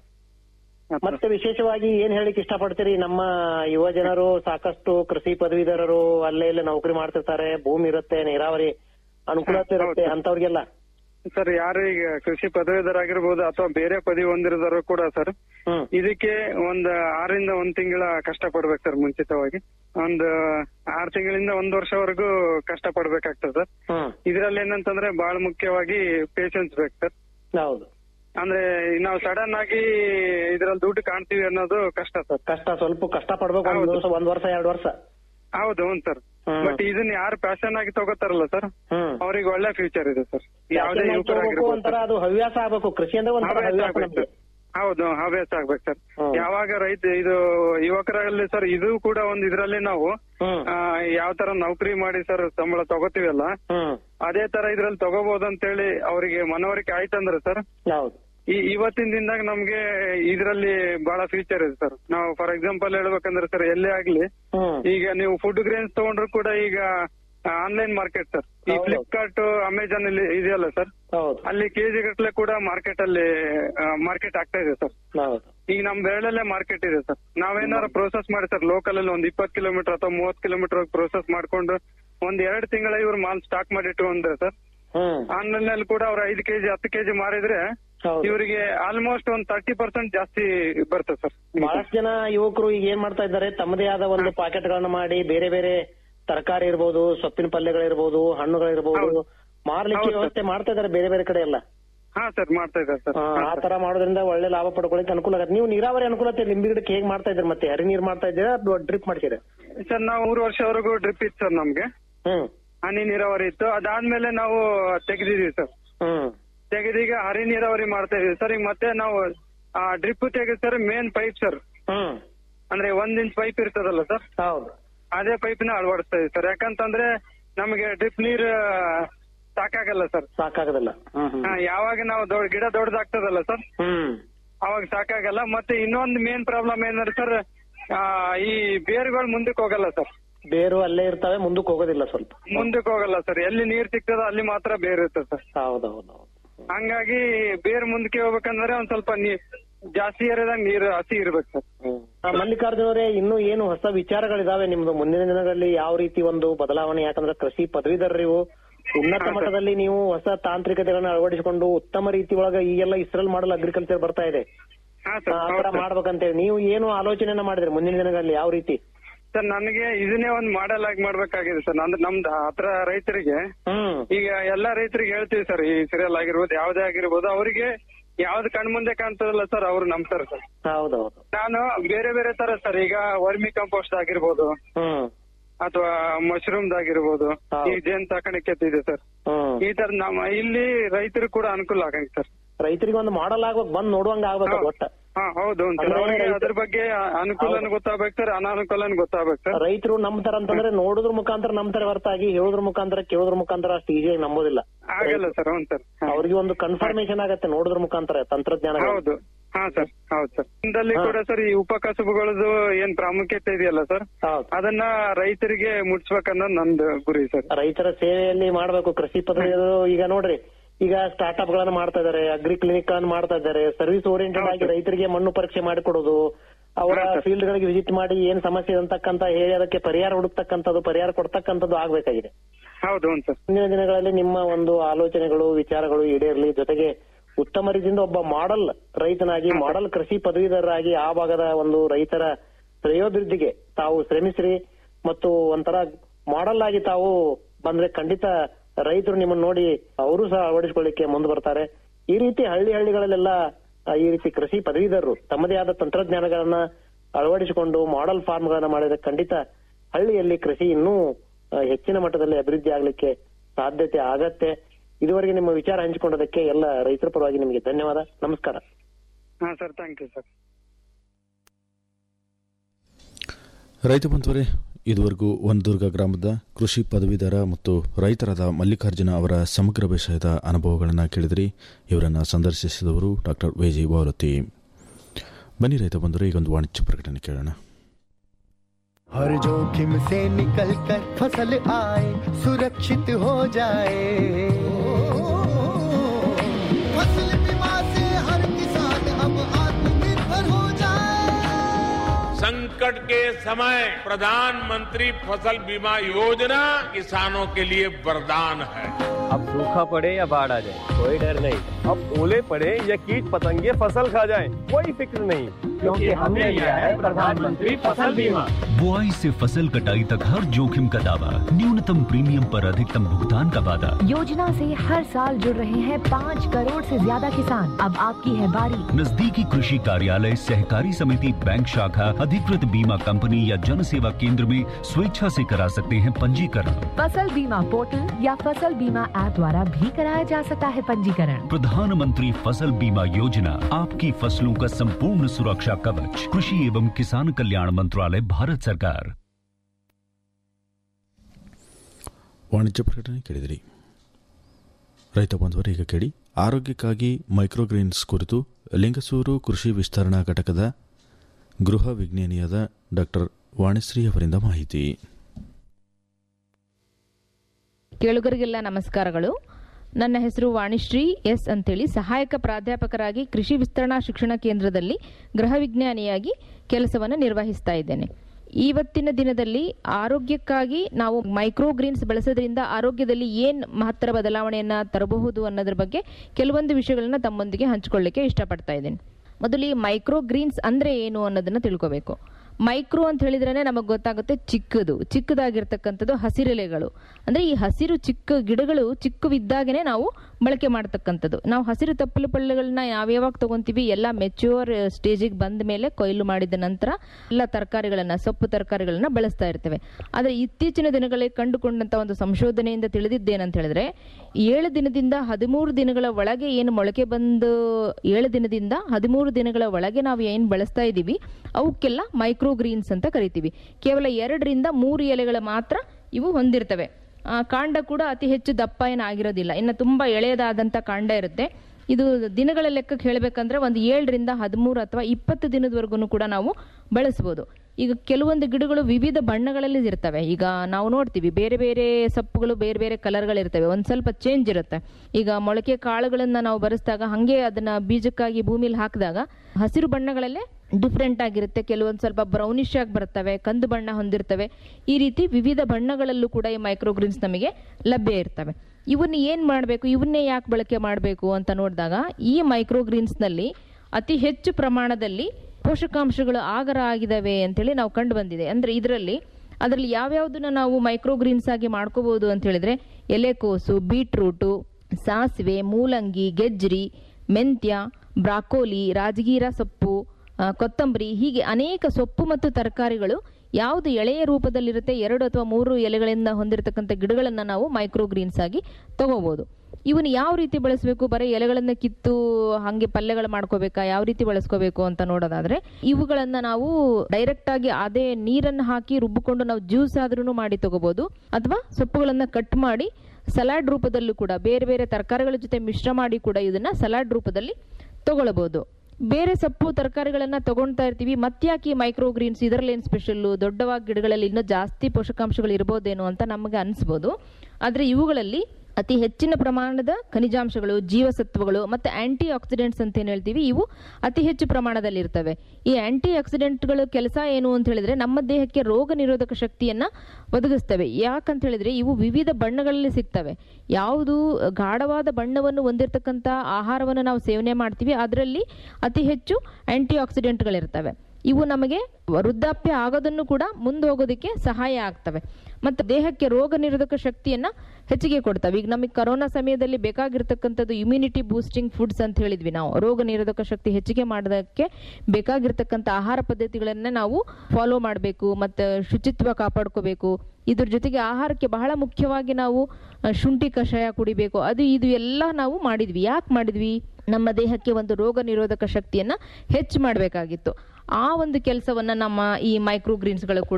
Speaker 7: ಮತ್ತೆ ವಿಶೇಷವಾಗಿ ಏನ್ ಹೇಳಿಕ್ ಇಷ್ಟಪಡ್ತೀರಿ ನಮ್ಮ ಯುವ ಜನರು ಸಾಕಷ್ಟು ಕೃಷಿ ಪದವೀಧರರು ಅಲ್ಲೇ ಇಲ್ಲೇ ನೌಕರಿ ಮಾಡ್ತಿರ್ತಾರೆ ಭೂಮಿ ಇರುತ್ತೆ ನೀರಾವರಿ ಅನುಕೂಲತೆ ಇರುತ್ತೆ ಅಂತವ್ರಿಗೆಲ್ಲ
Speaker 8: ಸರ್ ಯಾರು ಈಗ ಕೃಷಿ ಪದವೀಧರಾಗಿರ್ಬೋದು ಅಥವಾ ಬೇರೆ ಪದವಿ ಹೊಂದಿರೋರು ಕೂಡ ಸರ್
Speaker 7: ಹ್ಮ್
Speaker 8: ಇದಕ್ಕೆ ಒಂದ್ ಆರರಿಂದ ಒಂದ್ ತಿಂಗಳ ಕಷ್ಟ ಪಡ್ಬೇಕು ಸರ್ ಮುಂಚಿತವಾಗಿ ಒಂದು ಆರ್ ತಿಂಗಳಿಂದ ಒಂದ್ ವರ್ಷವರೆಗೂ ಕಷ್ಟ ಪಡ್ಬೇಕಾಗ್ತದೆ ಸರ್
Speaker 7: ಹ್ಮ್
Speaker 8: ಇದ್ರಲ್ಲಿ ಏನಂತಂದ್ರೆ ಬಹಳ ಮುಖ್ಯವಾಗಿ ಪೇಷನ್ಸ್ ಬೇಕು ಸರ್
Speaker 7: ಹೌದು
Speaker 8: ಅಂದ್ರೆ ನಾವು ಸಡನ್ ಆಗಿ ಇದ್ರಲ್ಲಿ ದುಡ್ಡು ಕಾಣ್ತೀವಿ ಅನ್ನೋದು ಕಷ್ಟ ಸರ್
Speaker 7: ಕಷ್ಟ ಸ್ವಲ್ಪ ಕಷ್ಟ ಪಡ್ಬೇಕು ಒಂದ್
Speaker 8: ಹೌದು.
Speaker 7: ವರ್ಷ ಒಂದ್ ವರ್ಷ ಎರಡು ವರ್ಷ
Speaker 8: ಹೌದು ಹೌದು ಸರ್
Speaker 7: ಹ್ಮ್.
Speaker 8: ಬಟ್ ಇದನ್ನ ಯಾರು ಪ್ಯಾಷನ್ ಆಗಿ ತಗೋತಾರಲ್ಲ ಸರ್
Speaker 7: ಹ್ಮ್
Speaker 8: ಅವ್ರಿಗೆ ಒಳ್ಳೆ ಫ್ಯೂಚರ್ ಇದೆ ಸರ್ ಯಾವುದೇ
Speaker 7: ಯಾಕೆಂದ್ರೆ ತಗೋಬೇಕು
Speaker 8: ಯುವಕರಾಗಿರ್ಬೋದು
Speaker 7: ಒಂಥರ
Speaker 8: ಸರ್.
Speaker 7: ಅದು ಹವ್ಯಾಸ ಆಗ್ಬೇಕು ಕೃಷಿ ಅಂದ್ರೆ ಒಂಥರ
Speaker 8: ಹವ್ಯಾಸ
Speaker 7: ಹವ್ಯಾಸ
Speaker 8: ಆಗ್ಬೇಕು
Speaker 7: ನಮ್ಗೆ.
Speaker 8: ಸರ್. ಹೌದು ಹವ್ಯಾಸ ಆಗ್ಬೇಕು ಸರ್
Speaker 7: ಹ್ಮ್.
Speaker 8: ಯಾವಾಗ ರೈತ ಇದು ಯುವಕರಲ್ಲಿ ಸರ್ ಇದು ಕೂಡ ಒಂದ್ ಇದ್ರಲ್ಲಿ ನಾವು
Speaker 7: ಹ್ಮ್
Speaker 8: ಆ, ಯಾವ ತರ ನೌಕರಿ ಮಾಡಿ ಸರ್ ಸಂಬಳ ತಗೋತೀವಲ್ಲ
Speaker 7: ಹ್ಮ್
Speaker 8: ಅದೇ ತರ ಇದ್ರಲ್ಲಿ ತಗೋಬಹುದು ಅಂತೇಳಿ ಅವರಿಗೆ ಮನವರಿಕೆ ಆಯ್ತಂದ್ರೆ ಸರ್
Speaker 7: ಹೌದು
Speaker 8: ಈ ಇವತ್ತಿನ ದಿನದಾಗ ನಮ್ಗೆ ಇದ್ರಲ್ಲಿ ಬಹಳ ಫ್ಯೂಚರ್ ಇದೆ ಸರ್ ನಾವು ಫಾರ್ ಎಕ್ಸಾಂಪಲ್ ಹೇಳ್ಬೇಕಂದ್ರೆ ಸರ್ ಎಲ್ಲೇ ಆಗ್ಲಿ
Speaker 7: ಹ್ಮ್
Speaker 8: ಈಗ ನೀವು ಫುಡ್ ಗ್ರೇನ್ಸ್ ತಗೊಂಡ್ರು ಕೂಡ ಈಗ ಆನ್ಲೈನ್ ಮಾರ್ಕೆಟ್ ಸರ್ ಈ
Speaker 7: ಹೌದು.
Speaker 8: ಫ್ಲಿಪ್ಕಾರ್ಟ್ ಅಮೆಜಾನ್ ಅಲ್ಲಿ ಇದೆಯಲ್ಲ ಸರ್
Speaker 7: ಹೌದು
Speaker 8: ಅಲ್ಲಿ ಕೆಜಿ ಗಟ್ಟಲೆ ಕೂಡ ಮಾರ್ಕೆಟ್ ಅಲ್ಲಿ ಮಾರ್ಕೆಟ್ ಆಗ್ತಾ ಇದೆ ಸರ್
Speaker 7: ಹೌದು
Speaker 8: ಈಗ ನಮ್ ಬೆರಳಲ್ಲೇ ಮಾರ್ಕೆಟ್ ಇದೆ ಸರ್ ನಾವೇನಾರ ಪ್ರೋಸೆಸ್ ಮಾಡಿ ಸರ್ ಲೋಕಲ್ ಅಲ್ಲಿ ಒಂದ್ ಇಪ್ಪತ್ತು ಕಿಲೋಮೀಟರ್ ಅಥವಾ ಮೂವತ್ ಕಿಲೋಮೀಟರ್ ಪ್ರೋಸೆಸ್ ಮಾಡ್ಕೊಂಡು ಒಂದ್ ಎರಡ್ ತಿಂಗಳ ಇವ್ರು ಮಾಲ್ ಸ್ಟಾಕ್ ಮಾಡಿಟ್ಟು ಅಂದ್ರೆ ಸರ್
Speaker 7: ಹ್ಮ್
Speaker 8: ಆನ್ಲೈನ್ ಅಲ್ಲಿ ಕೂಡ ಅವ್ರ ಐದು ಕೆಜಿ ಹತ್ತು ಕೆಜಿ ಮಾರಿದ್ರೆ
Speaker 7: ಹೌದು
Speaker 8: ಇವರಿಗೆ ಆಲ್ಮೋಸ್ಟ್ ಒಂದ್ ತರ್ಟಿ ಪರ್ಸೆಂಟ್ ಜಾಸ್ತಿ ಬರ್ತದೆ ಸರ್
Speaker 7: ಬಹಳಷ್ಟು ಜನ ಯುವಕರು ಈಗ ಏನ್ ಮಾಡ್ತಾ ಇದ್ದಾರೆ ತಮ್ಮದೇ ಆದ ಒಂದು ಪಾಕೆಟ್ ಗಳನ್ನ ಮಾಡಿ ಬೇರೆ ಬೇರೆ ತರಕಾರಿ ಇರ್ಬೋದು ಸೊಪ್ಪಿನ ಪಲ್ಯಗಳಿರ್ಬೋದು ಹಣ್ಣುಗಳಿರ್ಬೋದು
Speaker 8: ಹೌದು.
Speaker 7: ಮಾರ್ಲಿಕ್ಕೆ
Speaker 8: ಹೌದು ಸರ್.
Speaker 7: ವ್ಯವಸ್ಥೆ ಮಾಡ್ತಾ ಇದ್ದಾರೆ ಬೇರೆ ಬೇರೆ ಕಡೆ ಎಲ್ಲ
Speaker 8: ಹಾ ಸರ್ ಮಾಡ್ತಾ ಇದ್ದಾರೆ ಸರ್
Speaker 7: ಆ, ಆ ತರ ಮಾಡೋದ್ರಿಂದ ಒಳ್ಳೆ ಲಾಭ ಪಡ್ಕೊಳ್ಳಿಕ್ಕೆ ಅನುಕೂಲ ಆಗುತ್ತೆ ನೀವು ನೀರಾವರಿ ಅನುಕೂಲತೆ ಲಿಂಬಿ ಗಿಡಕ್ಕೆ ಹೇಗ್ ಮಾಡ್ತಾ ಇದ್ರಿ ಮತ್ತೆ ಹರಿ ನೀರ್ ಮಾಡ್ತಾ ಇದ್ದೀರಾ ಡ್ರಿಪ್ ಮಾಡ್ತೀರಾ
Speaker 8: ಸರ್ ನಾವು ಮೂರು ವರ್ಷವರೆಗೂ ಡ್ರಿಪ್ ಇತ್ತು ಸರ್ ನಮ್ಗೆ
Speaker 7: ಹ್ಮ್
Speaker 8: ಹನಿ ನೀರಾವರಿ ಇತ್ತು ಅದಾದ್ಮೇಲೆ ನಾವು ತೆಗೆದಿದೀವಿ ಸರ್
Speaker 7: ಹ್ಮ್
Speaker 8: ತೆಗೆದೀಗ ಹರಿ ನೀರಾವರಿ ಮಾಡ್ತಾ ಇದೀವಿ ಸರ್ ಈಗ ಮತ್ತೆ ನಾವು ಡ್ರಿಪ್ ತೆಗೆದು ಸರ್ ಮೇನ್ ಪೈಪ್ ಸರ್
Speaker 7: ಹ್ಮ್
Speaker 8: ಅಂದ್ರೆ ಒಂದ್ ಇಂಚ್ ಪೈಪ್ ಇರ್ತದಲ್ಲ ಸರ್
Speaker 7: ಹೌದು
Speaker 8: ಅದೇ ಪೈಪ್ ನ ಅಳವಡಿಸ್ತಾ ಇದೀವಿ ಸರ್ ಯಾಕಂತಂದ್ರೆ ನಮಗೆ ಡ್ರಿಪ್ ನೀರ್ ಸಾಕಾಗಲ್ಲ ಸರ್
Speaker 7: ಸಾಕಾಗದಿಲ್ಲ ಹ್ಮ್ ಹ್ಮ್.
Speaker 8: ಯಾವಾಗ ನಾವು ದೊಡ್ಡ ಗಿಡ ದೊಡ್ಡದಾಗ್ತದಲ್ಲ ಸರ್
Speaker 7: ಹ್ಮ್
Speaker 8: ಅವಾಗ ಸಾಕಾಗಲ್ಲ ಮತ್ತೆ ಇನ್ನೊಂದು ಮೇನ್ ಪ್ರಾಬ್ಲಮ್ ಏನಂದ್ರೆ ಸರ್ ಈ ಬೇರುಗಳು ಮುಂದಕ್ಕೆ ಹೋಗಲ್ಲ ಸರ್
Speaker 7: ಬೇರು ಅಲ್ಲೇ ಇರ್ತವೆ ಮುಂದಕ್ಕೆ ಹೋಗೋದಿಲ್ಲ ಸ್ವಲ್ಪ
Speaker 8: ಮುಂದಕ್ಕೆ ಹೋಗಲ್ಲ ಸರ್ ಎಲ್ಲಿ ನೀರ್ ಸಿಗ್ತದ ಅಲ್ಲಿ ಮಾತ್ರ ಬೇರು ಇರ್ತದೆ ಸರ್
Speaker 7: ಹೌದೌದು
Speaker 8: ಹಂಗಾಗಿ ಬೇರು ಮುಂದಕ್ಕೆ ಹೋಗ್ಬೇಕಂದ್ರೆ ಒಂದ್ ಸ್ವಲ್ಪ ನೀ ಜಾಸ್ತಿ ಏರಿಯಾದಾಗ ನೀರು ಹಸಿ ಇರ್ಬೇಕು ಸರ್
Speaker 7: ಆ, ಮಲ್ಲಿಕಾರ್ಜುನ ಅವರೇ ಇನ್ನೂ ಏನು ಹೊಸ ವಿಚಾರಗಳಿದಾವೆ ನಿಮ್ದು ಮುಂದಿನ ದಿನಗಳಲ್ಲಿ ಯಾವ ರೀತಿ ಒಂದು ಬದಲಾವಣೆ ಯಾಕಂದ್ರೆ ಕೃಷಿ ಪದವೀಧರ ನೀವು ಉನ್ನತ ಮಟ್ಟದಲ್ಲಿ ನೀವು ಹೊಸ ತಾಂತ್ರಿಕತೆಗಳನ್ನ ಅಳವಡಿಸಿಕೊಂಡು ಉತ್ತಮ ರೀತಿ ಒಳಗ ಈಗೆಲ್ಲ ಇಸ್ರೇಲ್ ಮಾಡಲ್ ಅಗ್ರಿಕಲ್ಚರ್ ಬರ್ತಾ ಇದೆ
Speaker 8: ಹಾ
Speaker 7: ಆ
Speaker 8: ಸರ್
Speaker 7: ತರ
Speaker 8: ಹೌದು ಸರ್.
Speaker 7: ಮಾಡ್ಬೇಕಂತೇಳಿ ನೀವು ಏನು ಆಲೋಚನೆಯನ್ನ ಮಾಡಿದ್ರಿ ಮುಂದಿನ ದಿನಗಳಲ್ಲಿ ಯಾವ ರೀತಿ
Speaker 8: ಸರ್ ನನಗೆ ಇದನ್ನೇ ಒಂದ್ ಮಾಡೆಲ್ ಆಗಿ ಮಾಡ್ಬೇಕಾಗಿದೆ ಸರ್ ನಂದು ನಮ್ದು ಹತ್ರ ರೈತರಿಗೆ
Speaker 7: ಹ್ಮ್
Speaker 8: ಈಗ ಎಲ್ಲಾ ರೈತರಿಗೆ ಹೇಳ್ತೀವಿ ಸರ್ ಈ ಸೀರಿಯಲ್ ಆಗಿರ್ಬೋದು ಯಾವ್ದೇ ಆಗಿರ್ಬೋದು ಅವರಿಗೆ ಯಾವ್ದು ಕಣ್ ಮುಂದೆ ಕಾಣ್ತದಲ್ಲ ಸರ್ ಅವ್ರು ನಂಬ್ತಾರೆ ಸರ್
Speaker 7: ಹೌದೌದು
Speaker 8: ನಾನು ಬೇರೆ ಬೇರೆ ತರ ಸರ್ ಈಗ ವರ್ಮಿ ಕಂಪೋಸ್ಟ್ ಆಗಿರ್ಬೋದು
Speaker 7: ಹ್ಮ್
Speaker 8: ಅಥವಾ ಮಶ್ರೂಮ್ ಆಗಿರ್ಬೋದು
Speaker 7: ಹೌದು.
Speaker 8: ಈ ಜೇನ್ ಸಾಕಾಣಿಕೆ ಇದೆ ಸರ್
Speaker 7: ಹ್ಮ್
Speaker 8: ಈ ತರ ನಮ್ಮ ಇಲ್ಲಿ ರೈತರು ಕೂಡ ಅನುಕೂಲ ಆಗಂಗ್ ಸರ್
Speaker 7: ರೈತರಿಗೆ ಒಂದು ಮಾಡಲ್ ಆಗ್ಬೇಕು ಬಂದ್ ನೋಡುವಂಗ ಆಗ್ಬೇಕು ಅದು ಒಟ್ಟ
Speaker 8: ಹಾ ಹೌದು ಸರ್
Speaker 7: ಅಂದ್ರೆ
Speaker 8: ಅವ್ರಿಗೆ
Speaker 7: ರೈತ-
Speaker 8: ಅದ್ರ ಬಗ್ಗೆ ಅನುಕೂಲನೂ
Speaker 7: ಹೌದು.
Speaker 8: ಗೊತ್ತಾಗ್ಬೇಕು ಸರ್ ಅನಾನುಕೂಲನೂ ಗೊತ್ತಾಗ್ಬೇಕು ಸರ್
Speaker 7: ರೈತರು ನಂಬ್ತಾರ ಅಂತಂದ್ರೆ ನೋಡುದ್ರ ಮುಖಾಂತರ ನಂಬ್ತಾರೆ ಹೊರತಾಗಿ ಹೇಳೋದ್ರ ಮುಖಾಂತರ ಕೇಳೋದ್ರ ಮುಖಾಂತರ ಅಷ್ಟು ಈಸಿಯಾಗಿ ನಂಬೋದಿಲ್ಲ
Speaker 8: ಆಗಲ್ಲ ಸರ್ ಹೌದು ಸರ್ ಹಾ.
Speaker 7: ಅವ್ರಿಗೆ ಒಂದು ಕನ್ಫರ್ಮೇಶನ್ ಆಗತ್ತೆ ನೋಡುದ್ರ ಮುಖಾಂತರ ತಂತ್ರಜ್ಞಾನ
Speaker 8: ಹೌದು ಹಾ ಸರ್ ಹೌದು ಸರ್ ಇಂದಲ್ಲಿ
Speaker 7: ಹಾ.
Speaker 8: ಕೂಡ ಸರ್ ಈ ಉಪಕಸಬುಗಳದ್ದು ಏನ್ ಪ್ರಾಮುಖ್ಯತೆ ಇದೆಯಲ್ಲ ಸರ್
Speaker 7: ಹೌದು
Speaker 8: ಅದನ್ನ ರೈತರಿಗೆ ಮುಟ್ಸ್ಬೇಕನ್ನೋದು ನಂದು ಗುರಿ ಸರ್
Speaker 7: ರೈತರ ಸೇವೆಯಲ್ಲಿ ಮಾಡ್ಬೇಕು ಕೃಷಿ ಪದವಿಗಳು ಈಗ ನೋಡ್ರಿ ಈಗ ಸ್ಟಾರ್ಟ್ಅಪ್ ಗಳನ್ನ ಮಾಡ್ತಾ ಇದಾರೆ ಅಗ್ರಿ ಕ್ಲಿನಿಕ್ ಗಳನ್ನ ಮಾಡ್ತಾ ಇದ್ದಾರೆ ಸರ್ವಿಸ್ ಓರಿಯೆಂಟೆಡ್ ಆಗಿ
Speaker 8: ಹೌದು.
Speaker 7: ರೈತರಿಗೆ ಮಣ್ಣು ಪರೀಕ್ಷೆ ಮಾಡಿಕೊಡೋದು ಅವರ
Speaker 8: ಹಾ, ಸರ್.
Speaker 7: ಫೀಲ್ಡ್ ಗಳಿಗೆ ವಿಸಿಟ್ ಮಾಡಿ ಏನ್ ಸಮಸ್ಯೆ ಇದೆ ಅಂತಕ್ಕಂತ ಹೇಳಿ ಅದಕ್ಕೆ ಪರಿಹಾರ ಹುಡುಕ್ತಕ್ಕಂಥದ್ದು ಪರಿಹಾರ ಕೊಡ್ತಕ್ಕಂಥದ್ದು ಆಗ್ಬೇಕಾಗಿದೆ
Speaker 8: ಹೌದು ಹೌದು ಸರ್
Speaker 7: ಮುಂದಿನ ದಿನಗಳಲ್ಲಿ ನಿಮ್ಮ ಒಂದು ಆಲೋಚನೆಗಳು ವಿಚಾರಗಳು ಈಡೇರಲಿ ಜೊತೆಗೆ ಉತ್ತಮ ರೀತಿಯಿಂದ ಒಬ್ಬ ಮಾಡೆಲ್ ರೈತನಾಗಿ ಮಾಡೆಲ್ ಕೃಷಿ ಪದವೀಧರರಾಗಿ ಆ ಭಾಗದ ಒಂದು ರೈತರ ಶ್ರೇಯೋಭಿವೃದ್ಧಿಗೆ ತಾವು ಶ್ರಮಿಸ್ರಿ ಮತ್ತು ಒಂಥರ ಮಾಡೆಲ್ ಆಗಿ ತಾವು ಬಂದ್ರೆ ಖಂಡಿತ ರೈತರು ನಿಮ್ಮನ್ನ ನೋಡಿ ಅವರು ಸಹ ಅಳವಡಿಸಿಕೊಳ್ಳಿಕ್ಕೆ ಮುಂದೆ ಬರ್ತಾರೆ ಈ ರೀತಿ ಹಳ್ಳಿ ಹಳ್ಳಿಗಳಲ್ಲೆಲ್ಲ ಆ, ಈ ರೀತಿ ಕೃಷಿ ಪದವೀಧರರು ತಮ್ಮದೇ ಆದ ತಂತ್ರಜ್ಞಾನಗಳನ್ನ ಅಳವಡಿಸಿಕೊಂಡು ಮಾಡೆಲ್ ಫಾರ್ಮ್ ಗಳನ್ನ ಮಾಡಿದ್ರೆ ಖಂಡಿತ ಹಳ್ಳಿಯಲ್ಲಿ ಕೃಷಿ ಇನ್ನೂ ಆ, ಹೆಚ್ಚಿನ ಮಟ್ಟದಲ್ಲಿ ಅಭಿವೃದ್ಧಿ ಆಗ್ಲಿಕ್ಕೆ ಸಾಧ್ಯತೆ ಆಗತ್ತೆ ಇದುವರೆಗೆ ನಿಮ್ಮ ವಿಚಾರ ಹಂಚಿಕೊಂಡದಕ್ಕೆ ಎಲ್ಲ ರೈತರ ಪರವಾಗಿ ನಿಮಗೆ ಧನ್ಯವಾದ ನಮಸ್ಕಾರ
Speaker 8: ಹಾ ಸರ್ ಥ್ಯಾಂಕ್ ಯು ಸರ್
Speaker 1: ರೈತ ಬಂಧುವರೇ ಇದುವರೆಗೂ ಹೊನದುರ್ಗ ಗ್ರಾಮದ ಕೃಷಿ ಪದವೀಧರ ಮತ್ತು ರೈತರಾದ ಮಲ್ಲಿಕಾರ್ಜುನ ಅವರ ಸಮಗ್ರ ಬೇಸಾಯದ ಅನುಭವಗಳನ್ನು ಕೇಳಿದಿರಿ ಇವರನ್ನು ಸಂದರ್ಶಿಸಿದವರು ಡಾಕ್ಟರ್ ವಿ ಜಿ ಬಾವಲತಿ ಬನ್ನಿ ರೈತ ಬಂದರೆ ಈಗ ಒಂದು ವಾಣಿಜ್ಯ ಪ್ರಕಟಣೆ ಕೇಳೋಣ
Speaker 5: हर जोखिम से निकल कर फसल आए सुरक्षित हो जाए फसल बीमा से हर किसान अब आत्मनिर्भर हो जाए
Speaker 9: संकट के समय प्रधानमंत्री फसल बीमा योजना किसानों के लिए वरदान है
Speaker 10: अब सूखा पड़े या बाढ़ आ जाए कोई डर नहीं अब ओले पड़े या कीट पतंगे फसल खा जाए कोई फिक्र नहीं क्योंकि हमने लिया है प्रधानमंत्री फसल बीमा
Speaker 11: बुआई से फसल कटाई तक हर जोखिम का दावा न्यूनतम प्रीमियम पर अधिकतम भुगतान का वादा
Speaker 12: योजना से हर साल जुड़ रहे हैं पाँच करोड़ से ज्यादा किसान अब आपकी है बारी
Speaker 11: नजदीकी कृषि कार्यालय सहकारी समिति बैंक शाखा अधिकृत बीमा कंपनी या जन सेवा केंद्र में स्वेच्छा से करा सकते हैं पंजीकरण
Speaker 12: फसल बीमा पोर्टल या फसल बीमा ऐप द्वारा भी कराया जा सकता है पंजीकरण
Speaker 11: प्रधानमंत्री फसल बीमा योजना आपकी फसलों का संपूर्ण सुरक्षा कवच कृषि एवं किसान कल्याण मंत्रालय भारत सरकार
Speaker 1: ವಾಣಿಜ್ಯ ಪ್ರಕಟಣೆ ಕೇಳಿದಿರಿ ರೈತ ಬಾಂಧವರು ಈಗ ಕೇಳಿ ಆರೋಗ್ಯಕ್ಕಾಗಿ ಮೈಕ್ರೋಗ್ರೀನ್ಸ್ ಕುರಿತು ಲಿಂಗಸೂರು ಕೃಷಿ ವಿಸ್ತರಣಾ ಘಟಕದ ಗೃಹ ವಿಜ್ಞಾನಿಯಾದ ಡಾಕ್ಟರ್ ವಾಣಿಶ್ರೀ ಅವರಿಂದ ಮಾಹಿತಿ
Speaker 13: ಕೇಳುಗರಿಗೆಲ್ಲ ನಮಸ್ಕಾರಗಳು ನನ್ನ ಹೆಸರು ವಾಣಿಶ್ರೀ ಎಸ್ ಅಂತೇಳಿ ಸಹಾಯಕ ಪ್ರಾಧ್ಯಾಪಕರಾಗಿ ಕೃಷಿ ವಿಸ್ತರಣಾ ಶಿಕ್ಷಣ ಕೇಂದ್ರದಲ್ಲಿ ಗೃಹ ವಿಜ್ಞಾನಿಯಾಗಿ ಕೆಲಸವನ್ನು ನಿರ್ವಹಿಸ್ತಾ ಇದ್ದೇನೆ ಇವತ್ತಿನ ದಿನದಲ್ಲಿ ಆರೋಗ್ಯಕ್ಕಾಗಿ ನಾವು ಮೈಕ್ರೋಗ್ರೀನ್ಸ್ ಬಳಸೋದ್ರಿಂದ ಆರೋಗ್ಯದಲ್ಲಿ ಏನು ಮಹತ್ತರ ಬದಲಾವಣೆಯನ್ನು ತರಬಹುದು ಅನ್ನೋದ್ರ ಬಗ್ಗೆ ಕೆಲವೊಂದು ವಿಷಯಗಳನ್ನ ತಮ್ಮೊಂದಿಗೆ ಹಂಚಿಕೊಳ್ಳಿಕ್ಕೆ ಇಷ್ಟಪಡ್ತಾ ಇದ್ದೇನೆ ಮೊದಲು ಈ ಮೈಕ್ರೋಗ್ರೀನ್ಸ್ ಅಂದರೆ ಏನು ಅನ್ನೋದನ್ನು ತಿಳ್ಕೋಬೇಕು ಮೈಕ್ರೋ ಅಂತ ಹೇಳಿದ್ರೆ ನಮಗೆ ಗೊತ್ತಾಗುತ್ತೆ ಚಿಕ್ಕದು ಚಿಕ್ಕದಾಗಿರ್ತಕ್ಕಂಥದ್ದು ಹಸಿರೆಲೆಗಳು ಅಂದರೆ ಈ ಹಸಿರು ಚಿಕ್ಕ ಗಿಡಗಳು ಚಿಕ್ಕವಿದ್ದಾಗನೇ ನಾವು ಬಳಕೆ ಮಾಡ್ತಕ್ಕಂಥದ್ದು ನಾವು ಹಸಿರು ತಪ್ಪಲು ಪಳ್ಳುಗಳನ್ನ ಯಾವ್ಯಾವಾಗ ತಗೊಂತೀವಿ ಎಲ್ಲ ಮೆಚ್ಯೂರ್ ಸ್ಟೇಜಿಗೆ ಬಂದ ಮೇಲೆ ಕೊಯ್ಲು ಮಾಡಿದ ನಂತರ ಎಲ್ಲ ತರಕಾರಿಗಳನ್ನು ಸೊಪ್ಪು ತರಕಾರಿಗಳನ್ನ ಬಳಸ್ತಾ ಇರ್ತೇವೆ ಆದರೆ ಇತ್ತೀಚಿನ ದಿನಗಳಲ್ಲಿ ಕಂಡುಕೊಂಡಂಥ ಒಂದು ಸಂಶೋಧನೆಯಿಂದ ತಿಳಿದಿದ್ದೇನಂತ ಹೇಳಿದ್ರೆ ಏಳು ದಿನದಿಂದ ಹದಿಮೂರು ದಿನಗಳ ಒಳಗೆ ಏನು ಮೊಳಕೆ ಬಂದು ಏಳು ದಿನದಿಂದ ಹದಿಮೂರು ದಿನಗಳ ಒಳಗೆ ನಾವು ಏನು ಬಳಸ್ತಾ ಇದ್ದೀವಿ ಅವಕ್ಕೆಲ್ಲ ಮೈಕ್ರೋಗ್ರೀನ್ಸ್ ಅಂತ ಕರಿತೀವಿ ಕೇವಲ ಎರಡರಿಂದ ಮೂರು ಎಲೆಗಳ ಮಾತ್ರ ಇವು ಹೊಂದಿರ್ತವೆ ಆ, ಕಾಂಡ ಕೂಡ ಅತಿ ಹೆಚ್ಚು ದಪ್ಪ ಏನಾಗಿರೋದಿಲ್ಲ ಇನ್ನು ತುಂಬ ಎಳೆಯದಾದಂಥ ಕಾಂಡ ಇರುತ್ತೆ ಇದು ದಿನಗಳ ಲೆಕ್ಕಕ್ಕೆ ಹೇಳಬೇಕಂದ್ರೆ ಒಂದು ಏಳರಿಂದ ಹದಿಮೂರು ಅಥವಾ ಇಪ್ಪತ್ತು ದಿನದವರೆಗೂ ಕೂಡ ನಾವು ಬಳಸ್ಬೋದು ಈಗ ಕೆಲವೊಂದು ಗಿಡಗಳು ವಿವಿಧ ಬಣ್ಣಗಳಲ್ಲಿ ಇರ್ತವೆ ಈಗ ನಾವು ನೋಡ್ತೀವಿ ಬೇರೆ ಬೇರೆ ಸೊಪ್ಪುಗಳು ಬೇರೆ ಬೇರೆ ಕಲರ್ಗಳಿರ್ತವೆ ಒಂದು ಸ್ವಲ್ಪ ಚೇಂಜ್ ಇರುತ್ತೆ ಈಗ ಮೊಳಕೆ ಕಾಳುಗಳನ್ನು ನಾವು ಬರೆಸಿದಾಗ ಹಾಗೆ ಅದನ್ನ ಬೀಜಕ್ಕಾಗಿ ಭೂಮಿಲಿ ಹಾಕಿದಾಗ ಹಸಿರು ಬಣ್ಣಗಳಲ್ಲೇ ಡಿಫ್ರೆಂಟ್ ಆಗಿರುತ್ತೆ ಕೆಲವೊಂದು ಸ್ವಲ್ಪ ಬ್ರೌನಿಶ್ ಆಗಿ ಬರ್ತವೆ ಕಂದು ಬಣ್ಣ ಹೊಂದಿರ್ತವೆ ಈ ರೀತಿ ವಿವಿಧ ಬಣ್ಣಗಳಲ್ಲೂ ಕೂಡ ಈ ಮೈಕ್ರೋಗ್ರೀನ್ಸ್ ನಮಗೆ ಲಭ್ಯ ಇರ್ತವೆ ಇವನ್ನ ಏನು ಮಾಡಬೇಕು ಇವನ್ನೇ ಯಾಕೆ ಬಳಕೆ ಮಾಡಬೇಕು ಅಂತ ನೋಡಿದಾಗ ಈ ಮೈಕ್ರೋಗ್ರೀನ್ಸ್ನಲ್ಲಿ ಅತಿ ಹೆಚ್ಚು ಪ್ರಮಾಣದಲ್ಲಿ ಪೋಷಕಾಂಶಗಳು ಆಗರ ಆಗಿದಾವೆ ಅಂತೇಳಿ ನಾವು ಕಂಡು ಬಂದಿದೆ ಅಂದರೆ ಇದರಲ್ಲಿ ಅದರಲ್ಲಿ ಯಾವ್ಯಾವುದನ್ನ ನಾವು ಮೈಕ್ರೋಗ್ರೀನ್ಸ್ ಆಗಿ ಮಾಡ್ಕೋಬಹುದು ಅಂತ ಹೇಳಿದ್ರೆ ಎಲೆಕೋಸು ಬೀಟ್ರೂಟು ಸಾಸಿವೆ ಮೂಲಂಗಿ ಗೆಜ್ರಿ ಮೆಂತ್ಯ ಬ್ರಾಕೋಲಿ ರಾಜಗೀರ ಸೊಪ್ಪು ಆ, ಕೊತ್ತಂಬರಿ ಹೀಗೆ ಅನೇಕ ಸೊಪ್ಪು ಮತ್ತು ತರಕಾರಿಗಳು ಯಾವುದು ಎಳೆಯ ರೂಪದಲ್ಲಿರುತ್ತೆ ಎರಡು ಅಥವಾ ಮೂರು ಎಲೆಗಳಿಂದ ಹೊಂದಿರತಕ್ಕಂಥ ಗಿಡಗಳನ್ನು ನಾವು ಮೈಕ್ರೋಗ್ರೀನ್ಸ್ ಆಗಿ ತಗೋಬಹುದು ಇವನು ಯಾವ ರೀತಿ ಬಳಸಬೇಕು ಬರೀ ಎಲೆಗಳನ್ನ ಕಿತ್ತು ಹಾಗೆ ಪಲ್ಯಗಳು ಮಾಡ್ಕೋಬೇಕಾ ಯಾವ ರೀತಿ ಬಳಸ್ಕೋಬೇಕು ಅಂತ ನೋಡೋದಾದ್ರೆ ಇವುಗಳನ್ನ ನಾವು ಡೈರೆಕ್ಟ್ ಆಗಿ ಅದೇ ನೀರನ್ನು ಹಾಕಿ ರುಬ್ಬಿಕೊಂಡು ನಾವು ಜ್ಯೂಸ್ ಆದ್ರೂ ಮಾಡಿ ತಗೋಬಹುದು ಅಥವಾ ಸೊಪ್ಪುಗಳನ್ನ ಕಟ್ ಮಾಡಿ ಸಲಾಡ್ ರೂಪದಲ್ಲೂ ಕೂಡ ಬೇರೆ ಬೇರೆ ತರಕಾರಿಗಳ ಜೊತೆ ಮಿಶ್ರ ಮಾಡಿ ಕೂಡ ಇದನ್ನ ಸಲಾಡ್ ರೂಪದಲ್ಲಿ ತಗೊಳ್ಬಹುದು ಬೇರೆ ಸೊಪ್ಪು ತರಕಾರಿಗಳನ್ನ ತಗೊಳ್ತಾ ಇರ್ತೀವಿ ಮತ್ತ್ಯಾಕೆ ಈ ಮೈಕ್ರೋಗ್ರೀನ್ಸ್ ಇದರಲ್ಲೇನು ಸ್ಪೆಷಲ್ಲು ದೊಡ್ಡವಾಗಿ ಗಿಡಗಳಲ್ಲಿ ಇನ್ನೂ ಜಾಸ್ತಿ ಪೋಷಕಾಂಶಗಳು ಇರ್ಬೋದೇನೋ ಅಂತ ನಮಗೆ ಅನಿಸ್ಬೋದು ಆದರೆ ಇವುಗಳಲ್ಲಿ ಅತಿ ಹೆಚ್ಚಿನ ಪ್ರಮಾಣದ ಖನಿಜಾಂಶಗಳು ಜೀವಸತ್ವಗಳು ಮತ್ತು ಆಂಟಿ ಆಕ್ಸಿಡೆಂಟ್ಸ್ ಅಂತ ಏನು ಹೇಳ್ತೀವಿ ಇವು ಅತಿ ಹೆಚ್ಚು ಪ್ರಮಾಣದಲ್ಲಿ ಇರ್ತವೆ ಈ ಆಂಟಿ ಆಕ್ಸಿಡೆಂಟ್ಗಳ ಕೆಲಸ ಏನು ಅಂತ ಹೇಳಿದ್ರೆ ನಮ್ಮ ದೇಹಕ್ಕೆ ರೋಗ ನಿರೋಧಕ ಶಕ್ತಿಯನ್ನ ಒದಗಿಸ್ತವೆ ಯಾಕಂತ ಹೇಳಿದ್ರೆ ಇವು ವಿವಿಧ ಬಣ್ಣಗಳಲ್ಲಿ ಸಿಗ್ತವೆ ಯಾವುದು ಗಾಢವಾದ ಬಣ್ಣವನ್ನು ಹೊಂದಿರತಕ್ಕಂಥ ಆಹಾರವನ್ನು ನಾವು ಸೇವನೆ ಮಾಡ್ತೀವಿ ಅದರಲ್ಲಿ ಅತಿ ಹೆಚ್ಚು ಆಂಟಿ ಆಕ್ಸಿಡೆಂಟ್ಗಳಿರ್ತವೆ ಇವು ನಮಗೆ ವೃದ್ಧಾಪ್ಯ ಆಗೋದನ್ನು ಕೂಡ ಮುಂದೆ ಹೋಗೋದಕ್ಕೆ ಸಹಾಯ ಆಗ್ತವೆ ಮತ್ತು ದೇಹಕ್ಕೆ ರೋಗ ನಿರೋಧಕ ಶಕ್ತಿಯನ್ನ ಹೆಚ್ಚಿಗೆ ಕೊಡ್ತವೆ ಈಗ ನಮಗೆ ಕರೋನಾ ಸಮಯದಲ್ಲಿ ಬೇಕಾಗಿರ್ತಕ್ಕಂಥದ್ದು ಇಮ್ಯುನಿಟಿ ಬೂಸ್ಟಿಂಗ್ ಫುಡ್ಸ್ ಅಂತ ಹೇಳಿದ್ವಿ ನಾವು ರೋಗ ನಿರೋಧಕ ಶಕ್ತಿ ಹೆಚ್ಚಿಗೆ ಮಾಡೋದಕ್ಕೆ ಬೇಕಾಗಿರ್ತಕ್ಕಂಥ ಆಹಾರ ಪದ್ಧತಿಗಳನ್ನ ನಾವು ಫಾಲೋ ಮಾಡಬೇಕು ಮತ್ತು ಶುಚಿತ್ವ ಕಾಪಾಡ್ಕೋಬೇಕು ಇದ್ರ ಜೊತೆಗೆ ಆಹಾರಕ್ಕೆ ಬಹಳ ಮುಖ್ಯವಾಗಿ ನಾವು ಆ, ಶುಂಠಿ ಕಷಾಯ ಕುಡಿಬೇಕು ಅದು ಇದು ಎಲ್ಲ ನಾವು ಮಾಡಿದ್ವಿ ಯಾಕೆ ಮಾಡಿದ್ವಿ ನಮ್ಮ ದೇಹಕ್ಕೆ ಒಂದು ರೋಗ ನಿರೋಧಕ ಶಕ್ತಿಯನ್ನ ಹೆಚ್ಚು ಮಾಡಬೇಕಾಗಿತ್ತು ಆ ಒಂದು ಕೆಲಸವನ್ನ ನಮ್ಮ ಈ ಮೈಕ್ರೋಗ್ರೀನ್ಸ್ಗಳು ಕೂಡ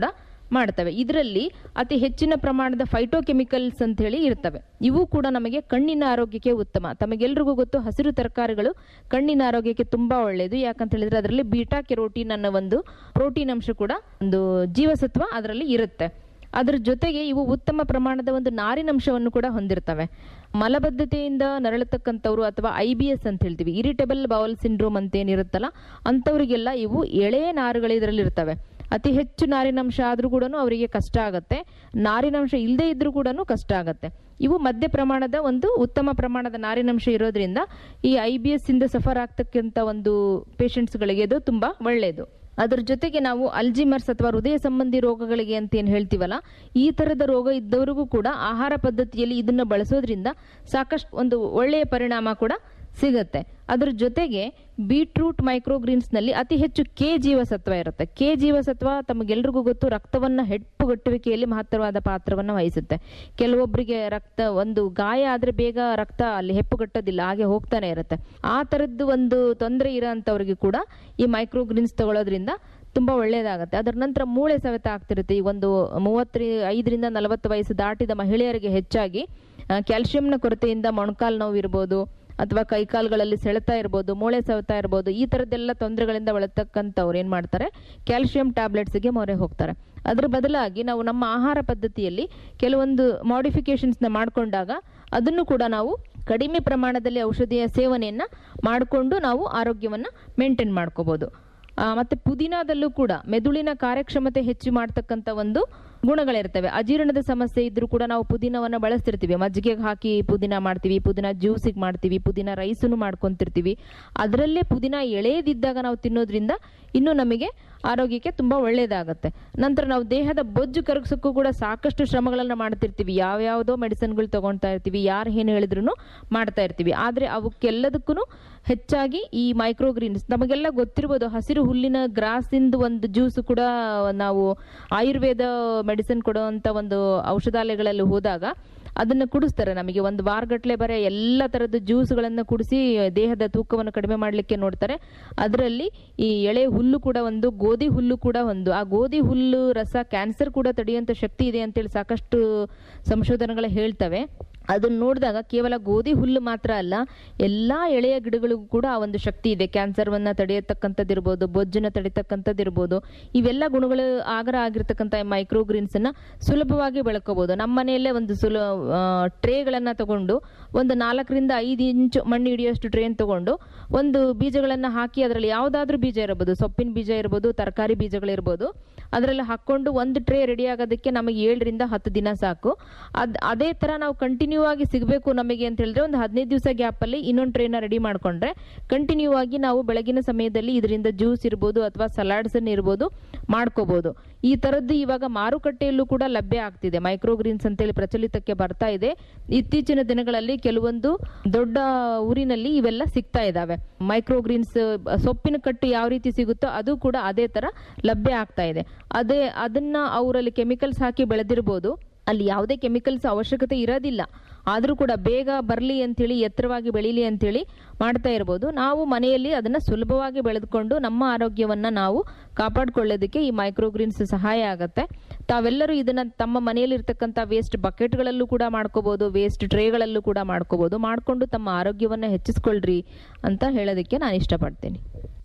Speaker 13: ಮಾಡ್ತವೆ ಇದರಲ್ಲಿ ಅತಿ ಹೆಚ್ಚಿನ ಪ್ರಮಾಣದ ಫೈಟೋಕೆಮಿಕಲ್ಸ್ ಅಂತ ಹೇಳಿ ಇರ್ತವೆ ಇವು ಕೂಡ ನಮಗೆ ಕಣ್ಣಿನ ಆರೋಗ್ಯಕ್ಕೆ ಉತ್ತಮ ತಮಗೆಲ್ರಿಗೂ ಗೊತ್ತು ಹಸಿರು ತರಕಾರಿಗಳು ಕಣ್ಣಿನ ಆರೋಗ್ಯಕ್ಕೆ ತುಂಬಾ ಒಳ್ಳೆಯದು ಯಾಕಂತ ಹೇಳಿದ್ರೆ ಅದರಲ್ಲಿ ಬೀಟಾ ಕೆರೋಟಿನ್ ಅನ್ನೋ ಒಂದು ಪ್ರೋಟೀನ್ ಅಂಶ ಕೂಡ ಒಂದು ಜೀವಸತ್ವ ಅದರಲ್ಲಿ ಇರುತ್ತೆ ಅದರ ಜೊತೆಗೆ ಇವು ಉತ್ತಮ ಪ್ರಮಾಣದ ಒಂದು ನಾರಿನಂಶವನ್ನು ಕೂಡ ಹೊಂದಿರ್ತವೆ ಮಲಬದ್ಧತೆಯಿಂದ ನರಳತಕ್ಕಂಥವ್ರು ಅಥವಾ ಐ ಬಿ ಎಸ್ ಅಂತ ಹೇಳ್ತೀವಿ ಇರಿಟೇಬಲ್ ಬೌಲ್ ಸಿಂಡ್ರೋಮ್ ಅಂತ ಏನಿರುತ್ತಲ್ಲ ಅಂಥವರಿಗೆಲ್ಲ ಇವು ಎಳೆಯ ನಾರುಗಳು ಇದರಲ್ಲಿ ಇರ್ತವೆ ಅತಿ ಹೆಚ್ಚು ನಾರಿನಂಶ ಆದರೂ ಕೂಡ ಅವರಿಗೆ ಕಷ್ಟ ಆಗುತ್ತೆ ನಾರಿನಂಶ ಇಲ್ಲದೆ ಇದ್ರೂ ಕೂಡ ಕಷ್ಟ ಆಗುತ್ತೆ ಇವು ಮಧ್ಯ ಪ್ರಮಾಣದ ಒಂದು ಉತ್ತಮ ಪ್ರಮಾಣದ ನಾರಿನಂಶ ಇರೋದ್ರಿಂದ ಈ ಐ ಬಿ ಎಸ್ ಇಂದ ಸಫರ್ ಆಗ್ತಕ್ಕಂಥ ಒಂದು ಪೇಷಂಟ್ಸ್ಗಳಿಗೆ ಇದು ತುಂಬಾ ಒಳ್ಳೆಯದು ಅದರ ಜೊತೆಗೆ ನಾವು ಅಲ್ಜಿಮರ್ಸ್ ಅಥವಾ ಹೃದಯ ಸಂಬಂಧಿ ರೋಗಗಳಿಗೆ ಅಂತ ಏನು ಹೇಳ್ತೀವಲ್ಲ ಈ ತರದ ರೋಗ ಇದ್ದವರಿಗೂ ಕೂಡ ಆಹಾರ ಪದ್ಧತಿಯಲ್ಲಿ ಇದನ್ನ ಬಳಸೋದ್ರಿಂದ ಸಾಕಷ್ಟು ಒಂದು ಒಳ್ಳೆಯ ಪರಿಣಾಮ ಕೂಡ ಸಿಗುತ್ತೆ ಅದರ ಜೊತೆಗೆ ಬೀಟ್ರೂಟ್ ಮೈಕ್ರೋಗ್ರೀನ್ಸ್ ನಲ್ಲಿ ಅತಿ ಹೆಚ್ಚು ಕೆ ಜೀವಸತ್ವ ಇರುತ್ತೆ ಕೆ ಜೀವಸತ್ವ ತಮಗೆಲ್ರಿಗೂ ಗೊತ್ತು ರಕ್ತವನ್ನ ಹೆಪ್ಪುಗಟ್ಟುವಿಕೆಯಲ್ಲಿ ಮಹತ್ತರವಾದ ಪಾತ್ರವನ್ನು ವಹಿಸುತ್ತೆ ಕೆಲವೊಬ್ಬರಿಗೆ ರಕ್ತ ಒಂದು ಗಾಯ ಆದ್ರೆ ಬೇಗ ರಕ್ತ ಅಲ್ಲಿ ಹೆಪ್ಪುಗಟ್ಟೋದಿಲ್ಲ ಹಾಗೆ ಹೋಗ್ತಾನೆ ಇರುತ್ತೆ ಆ ತರದ್ದು ಒಂದು ತೊಂದರೆ ಇರೋಂಥವ್ರಿಗೆ ಕೂಡ ಈ ಮೈಕ್ರೋಗ್ರೀನ್ಸ್ ತಗೊಳ್ಳೋದ್ರಿಂದ ತುಂಬಾ ಒಳ್ಳೆಯದಾಗುತ್ತೆ ಅದರ ನಂತರ ಮೂಳೆ ಸವೆತ ಆಗ್ತಿರುತ್ತೆ ಈ ಒಂದು ಮೂವತ್ತ ಐದರಿಂದ ನಲವತ್ತು ವಯಸ್ಸು ದಾಟಿದ ಮಹಿಳೆಯರಿಗೆ ಹೆಚ್ಚಾಗಿ ಆ, ಕ್ಯಾಲ್ಸಿಯಂನ ಕೊರತೆಯಿಂದ ಮೊಣಕಾಲು ನೋವು ಇರ್ಬೋದು ಅಥವಾ ಕೈಕಾಲುಗಳಲ್ಲಿ ಸೆಳೆತ ಇರ್ಬೋದು ಮೂಳೆ ಸವೆತ ಇರ್ಬೋದು ಈ ಥರದ್ದೆಲ್ಲ ತೊಂದರೆಗಳಿಂದ ಬಳತಕ್ಕಂಥವ್ರು ಏನು ಮಾಡ್ತಾರೆ ಕ್ಯಾಲ್ಸಿಯಂ ಟ್ಯಾಬ್ಲೆಟ್ಸ್ಗೆ ಮೊರೆ ಹೋಗ್ತಾರೆ ಅದ್ರ ಬದಲಾಗಿ ನಾವು ನಮ್ಮ ಆಹಾರ ಪದ್ಧತಿಯಲ್ಲಿ ಕೆಲವೊಂದು ಮಾಡಿಫಿಕೇಶನ್ಸ್ನ ಮಾಡಿಕೊಂಡಾಗ ಅದನ್ನು ಕೂಡ ನಾವು ಕಡಿಮೆ ಪ್ರಮಾಣದಲ್ಲಿ ಔಷಧಿಯ ಸೇವನೆಯನ್ನ ಮಾಡಿಕೊಂಡು ನಾವು ಆರೋಗ್ಯವನ್ನ ಮೇಂಟೈನ್ ಮಾಡ್ಕೋಬಹುದು ಆ, ಮತ್ತೆ ಪುದೀನಾದಲ್ಲೂ ಕೂಡ ಮೆದುಳಿನ ಕಾರ್ಯಕ್ಷಮತೆ ಹೆಚ್ಚು ಮಾಡ್ತಕ್ಕಂಥ ಒಂದು ಗುಣಗಳಿರ್ತವೆ ಅಜೀರ್ಣದ ಸಮಸ್ಯೆ ಇದ್ರೂ ಕೂಡ ನಾವು ಪುದೀನವನ್ನ ಬಳಸ್ತಿರ್ತೀವಿ ಮಜ್ಜಿಗೆಗೆ ಹಾಕಿ ಪುದೀನ ಮಾಡ್ತೀವಿ ಪುದೀನ ಜ್ಯೂಸಿಗೆ ಮಾಡ್ತೀವಿ ಪುದೀನ ರೈಸನ್ನು ಮಾಡ್ಕೊಂತಿರ್ತೀವಿ ಅದರಲ್ಲೇ ಪುದೀನ ಎಳೆಯದಿದ್ದಾಗ ನಾವು ತಿನ್ನೋದ್ರಿಂದ ಇನ್ನೂ ನಮಗೆ ಆರೋಗ್ಯಕ್ಕೆ ತುಂಬಾ ಒಳ್ಳೆಯದಾಗುತ್ತೆ ನಂತರ ನಾವು ದೇಹದ ಬೊಜ್ಜು ಕರಗಿಸೋಕ್ಕೂ ಕೂಡ ಸಾಕಷ್ಟು ಶ್ರಮಗಳನ್ನ ಮಾಡ್ತಿರ್ತೀವಿ ಯಾವ್ಯಾವುದೋ ಮೆಡಿಸಿನ್ಗಳು ತಗೊಳ್ತಾ ಇರ್ತೀವಿ ಯಾರು ಏನು ಹೇಳಿದ್ರು ಮಾಡ್ತಾ ಇರ್ತೀವಿ ಆದ್ರೆ ಅವಕ್ಕೆಲ್ಲದಕ್ಕೂ ಹೆಚ್ಚಾಗಿ ಈ ಮೈಕ್ರೋಗ್ರೀನ್ಸ್ ನಮಗೆಲ್ಲ ಗೊತ್ತಿರ್ಬೋದು ಹಸಿರು ಹುಲ್ಲಿನ ಗ್ರಾಸಿಂದ ಒಂದು ಜ್ಯೂಸ್ ಕೂಡ ನಾವು ಆಯುರ್ವೇದ ಮೆಡಿಸಿನ್ ಕೊಡುವಂತ ಒಂದು ಔಷಧಾಲಯಗಳಲ್ಲಿ ಹೋದಾಗ ಅದನ್ನ ಕುಡಿಸ್ತಾರೆ ನಮಗೆ ಒಂದು ವಾರಗಟ್ಲೆ ಬರೀ ಎಲ್ಲ ತರದ ಜ್ಯೂಸ್ಗಳನ್ನು ಕುಡಿಸಿ ದೇಹದ ತೂಕವನ್ನು ಕಡಿಮೆ ಮಾಡಲಿಕ್ಕೆ ನೋಡ್ತಾರೆ ಅದರಲ್ಲಿ ಈ ಎಳೆ ಹುಲ್ಲು ಕೂಡ ಒಂದು ಗೋಧಿ ಹುಲ್ಲು ಕೂಡ ಒಂದು ಆ ಗೋಧಿ ಹುಲ್ಲು ರಸ ಕ್ಯಾನ್ಸರ್ ಕೂಡ ತಡೆಯುವಂತ ಶಕ್ತಿ ಇದೆ ಅಂತೇಳಿ ಸಾಕಷ್ಟು ಸಂಶೋಧನೆಗಳು ಹೇಳ್ತವೆ ಅದನ್ನ ನೋಡಿದಾಗ ಕೇವಲ ಗೋಧಿ ಹುಲ್ಲು ಮಾತ್ರ ಅಲ್ಲ ಎಲ್ಲಾ ಎಳೆಯ ಗಿಡಗಳಿಗೂ ಕೂಡ ಆ ಒಂದು ಶಕ್ತಿ ಇದೆ ಕ್ಯಾನ್ಸರ್ವನ್ನ ತಡೆಯತಕ್ಕಂಥದ್ದಿರ್ಬೋದು ಬೊಜ್ಜನ್ನ ತಡೆಯತಕ್ಕಂಥದ್ದಿರ್ಬೋದು ಇವೆಲ್ಲ ಗುಣಗಳು ಆಗರ ಆಗಿರ್ತಕ್ಕಂಥ ಮೈಕ್ರೋಗ್ರೀನ್ಸ್ ಅನ್ನ ಸುಲಭವಾಗಿ ಬೆಳ್ಕೋಬಹುದು ನಮ್ಮ ಮನೆಯಲ್ಲೇ ಒಂದು ಸುಲ ಟ್ರೇಗಳನ್ನ ತಗೊಂಡು ಒಂದು ನಾಲ್ಕರಿಂದ ಐದು ಇಂಚು ಮಣ್ಣು ಹಿಡಿಯೋಷ್ಟು ಟ್ರೇನ್ ತಗೊಂಡು ಒಂದು ಬೀಜಗಳನ್ನ ಹಾಕಿ ಅದರಲ್ಲಿ ಯಾವ್ದಾದ್ರೂ ಬೀಜ ಇರಬಹುದು ಸೊಪ್ಪಿನ ಬೀಜ ಇರ್ಬೋದು ತರಕಾರಿ ಬೀಜಗಳಿರ್ಬೋದು ಅದರಲ್ಲಿ ಹಾಕೊಂಡು ಒಂದು ಟ್ರೇ ರೆಡಿ ಆಗೋದಕ್ಕೆ ನಮಗೆ ಏಳರಿಂದ ಹತ್ತು ದಿನ ಸಾಕು ಅದ್ ಅದೇ ತರ ನಾವು ಕಂಟಿನ್ಯೂ ಆಗಿ ಸಿಗಬೇಕು ನಮಗೆ ಅಂತ ಹೇಳಿದ್ರೆ ಒಂದು ಹದಿನೈದು ದಿವಸ ಗ್ಯಾಪ್ ಅಲ್ಲಿ ಇನ್ನೊಂದು ಟ್ರೇನ ರೆಡಿ ಮಾಡ್ಕೊಂಡ್ರೆ ಕಂಟಿನ್ಯೂ ಆಗಿ ನಾವು ಬೆಳಗಿನ ಸಮಯದಲ್ಲಿ ಇದರಿಂದ ಜ್ಯೂಸ್ ಇರ್ಬೋದು ಅಥವಾ ಸಲಾಡ್ಸ್ ಇರ್ಬೋದು ಮಾಡ್ಕೋಬಹುದು ಈ ತರದ್ದು ಇವಾಗ ಮಾರುಕಟ್ಟೆಯಲ್ಲೂ ಕೂಡ ಲಭ್ಯ ಆಗ್ತಿದೆ ಮೈಕ್ರೋಗ್ರೀನ್ಸ್ ಅಂತೇಳಿ ಪ್ರಚಲಿತಕ್ಕೆ ಬರ್ತಾ ಇದೆ ಇತ್ತೀಚಿನ ದಿನಗಳಲ್ಲಿ ಕೆಲವೊಂದು ದೊಡ್ಡ ಊರಿನಲ್ಲಿ ಇವೆಲ್ಲ ಸಿಗ್ತಾ ಇದಾವೆ ಮೈಕ್ರೋಗ್ರೀನ್ಸ್ ಸೊಪ್ಪಿನ ಕಟ್ಟು ಯಾವ ರೀತಿ ಸಿಗುತ್ತೋ ಅದು ಕೂಡ ಅದೇ ತರ ಲಭ್ಯ ಆಗ್ತಾ ಇದೆ ಅದೇ ಅದನ್ನ ಅವರಲ್ಲಿ ಕೆಮಿಕಲ್ಸ್ ಹಾಕಿ ಬೆಳೆದಿರ್ಬೋದು ಅಲ್ಲಿ ಯಾವುದೇ ಕೆಮಿಕಲ್ಸ್ ಅವಶ್ಯಕತೆ ಇರೋದಿಲ್ಲ ಆದರೂ ಕೂಡ ಬೇಗ ಬರಲಿ ಅಂತೇಳಿ ಎತ್ತರವಾಗಿ ಬೆಳೀಲಿ ಅಂತೇಳಿ ಮಾಡ್ತಾ ಇರ್ಬೋದು ನಾವು ಮನೆಯಲ್ಲಿ ಅದನ್ನ ಸುಲಭವಾಗಿ ಬೆಳೆದುಕೊಂಡು ನಮ್ಮ ಆರೋಗ್ಯವನ್ನ ನಾವು ಕಾಪಾಡ್ಕೊಳ್ಳೋದಕ್ಕೆ ಈ ಮೈಕ್ರೋಗ್ರೀನ್ಸ್ ಸಹಾಯ ಆಗತ್ತೆ ತಾವೆಲ್ಲರೂ ಇದನ್ನ ತಮ್ಮ ಮನೆಯಲ್ಲಿ ಇರ್ತಕ್ಕಂಥ ವೇಸ್ಟ್ ಬಕೆಟ್ಗಳಲ್ಲೂ ಕೂಡ ಮಾಡ್ಕೋಬಹುದು ವೇಸ್ಟ್ ಟ್ರೇಗಳಲ್ಲೂ ಕೂಡ ಮಾಡ್ಕೋಬಹುದು ಮಾಡ್ಕೊಂಡು ತಮ್ಮ ಆರೋಗ್ಯವನ್ನ ಹೆಚ್ಚಿಸ್ಕೊಳ್ರಿ ಅಂತ ಹೇಳೋದಕ್ಕೆ ನಾನು ಇಷ್ಟಪಡ್ತೀನಿ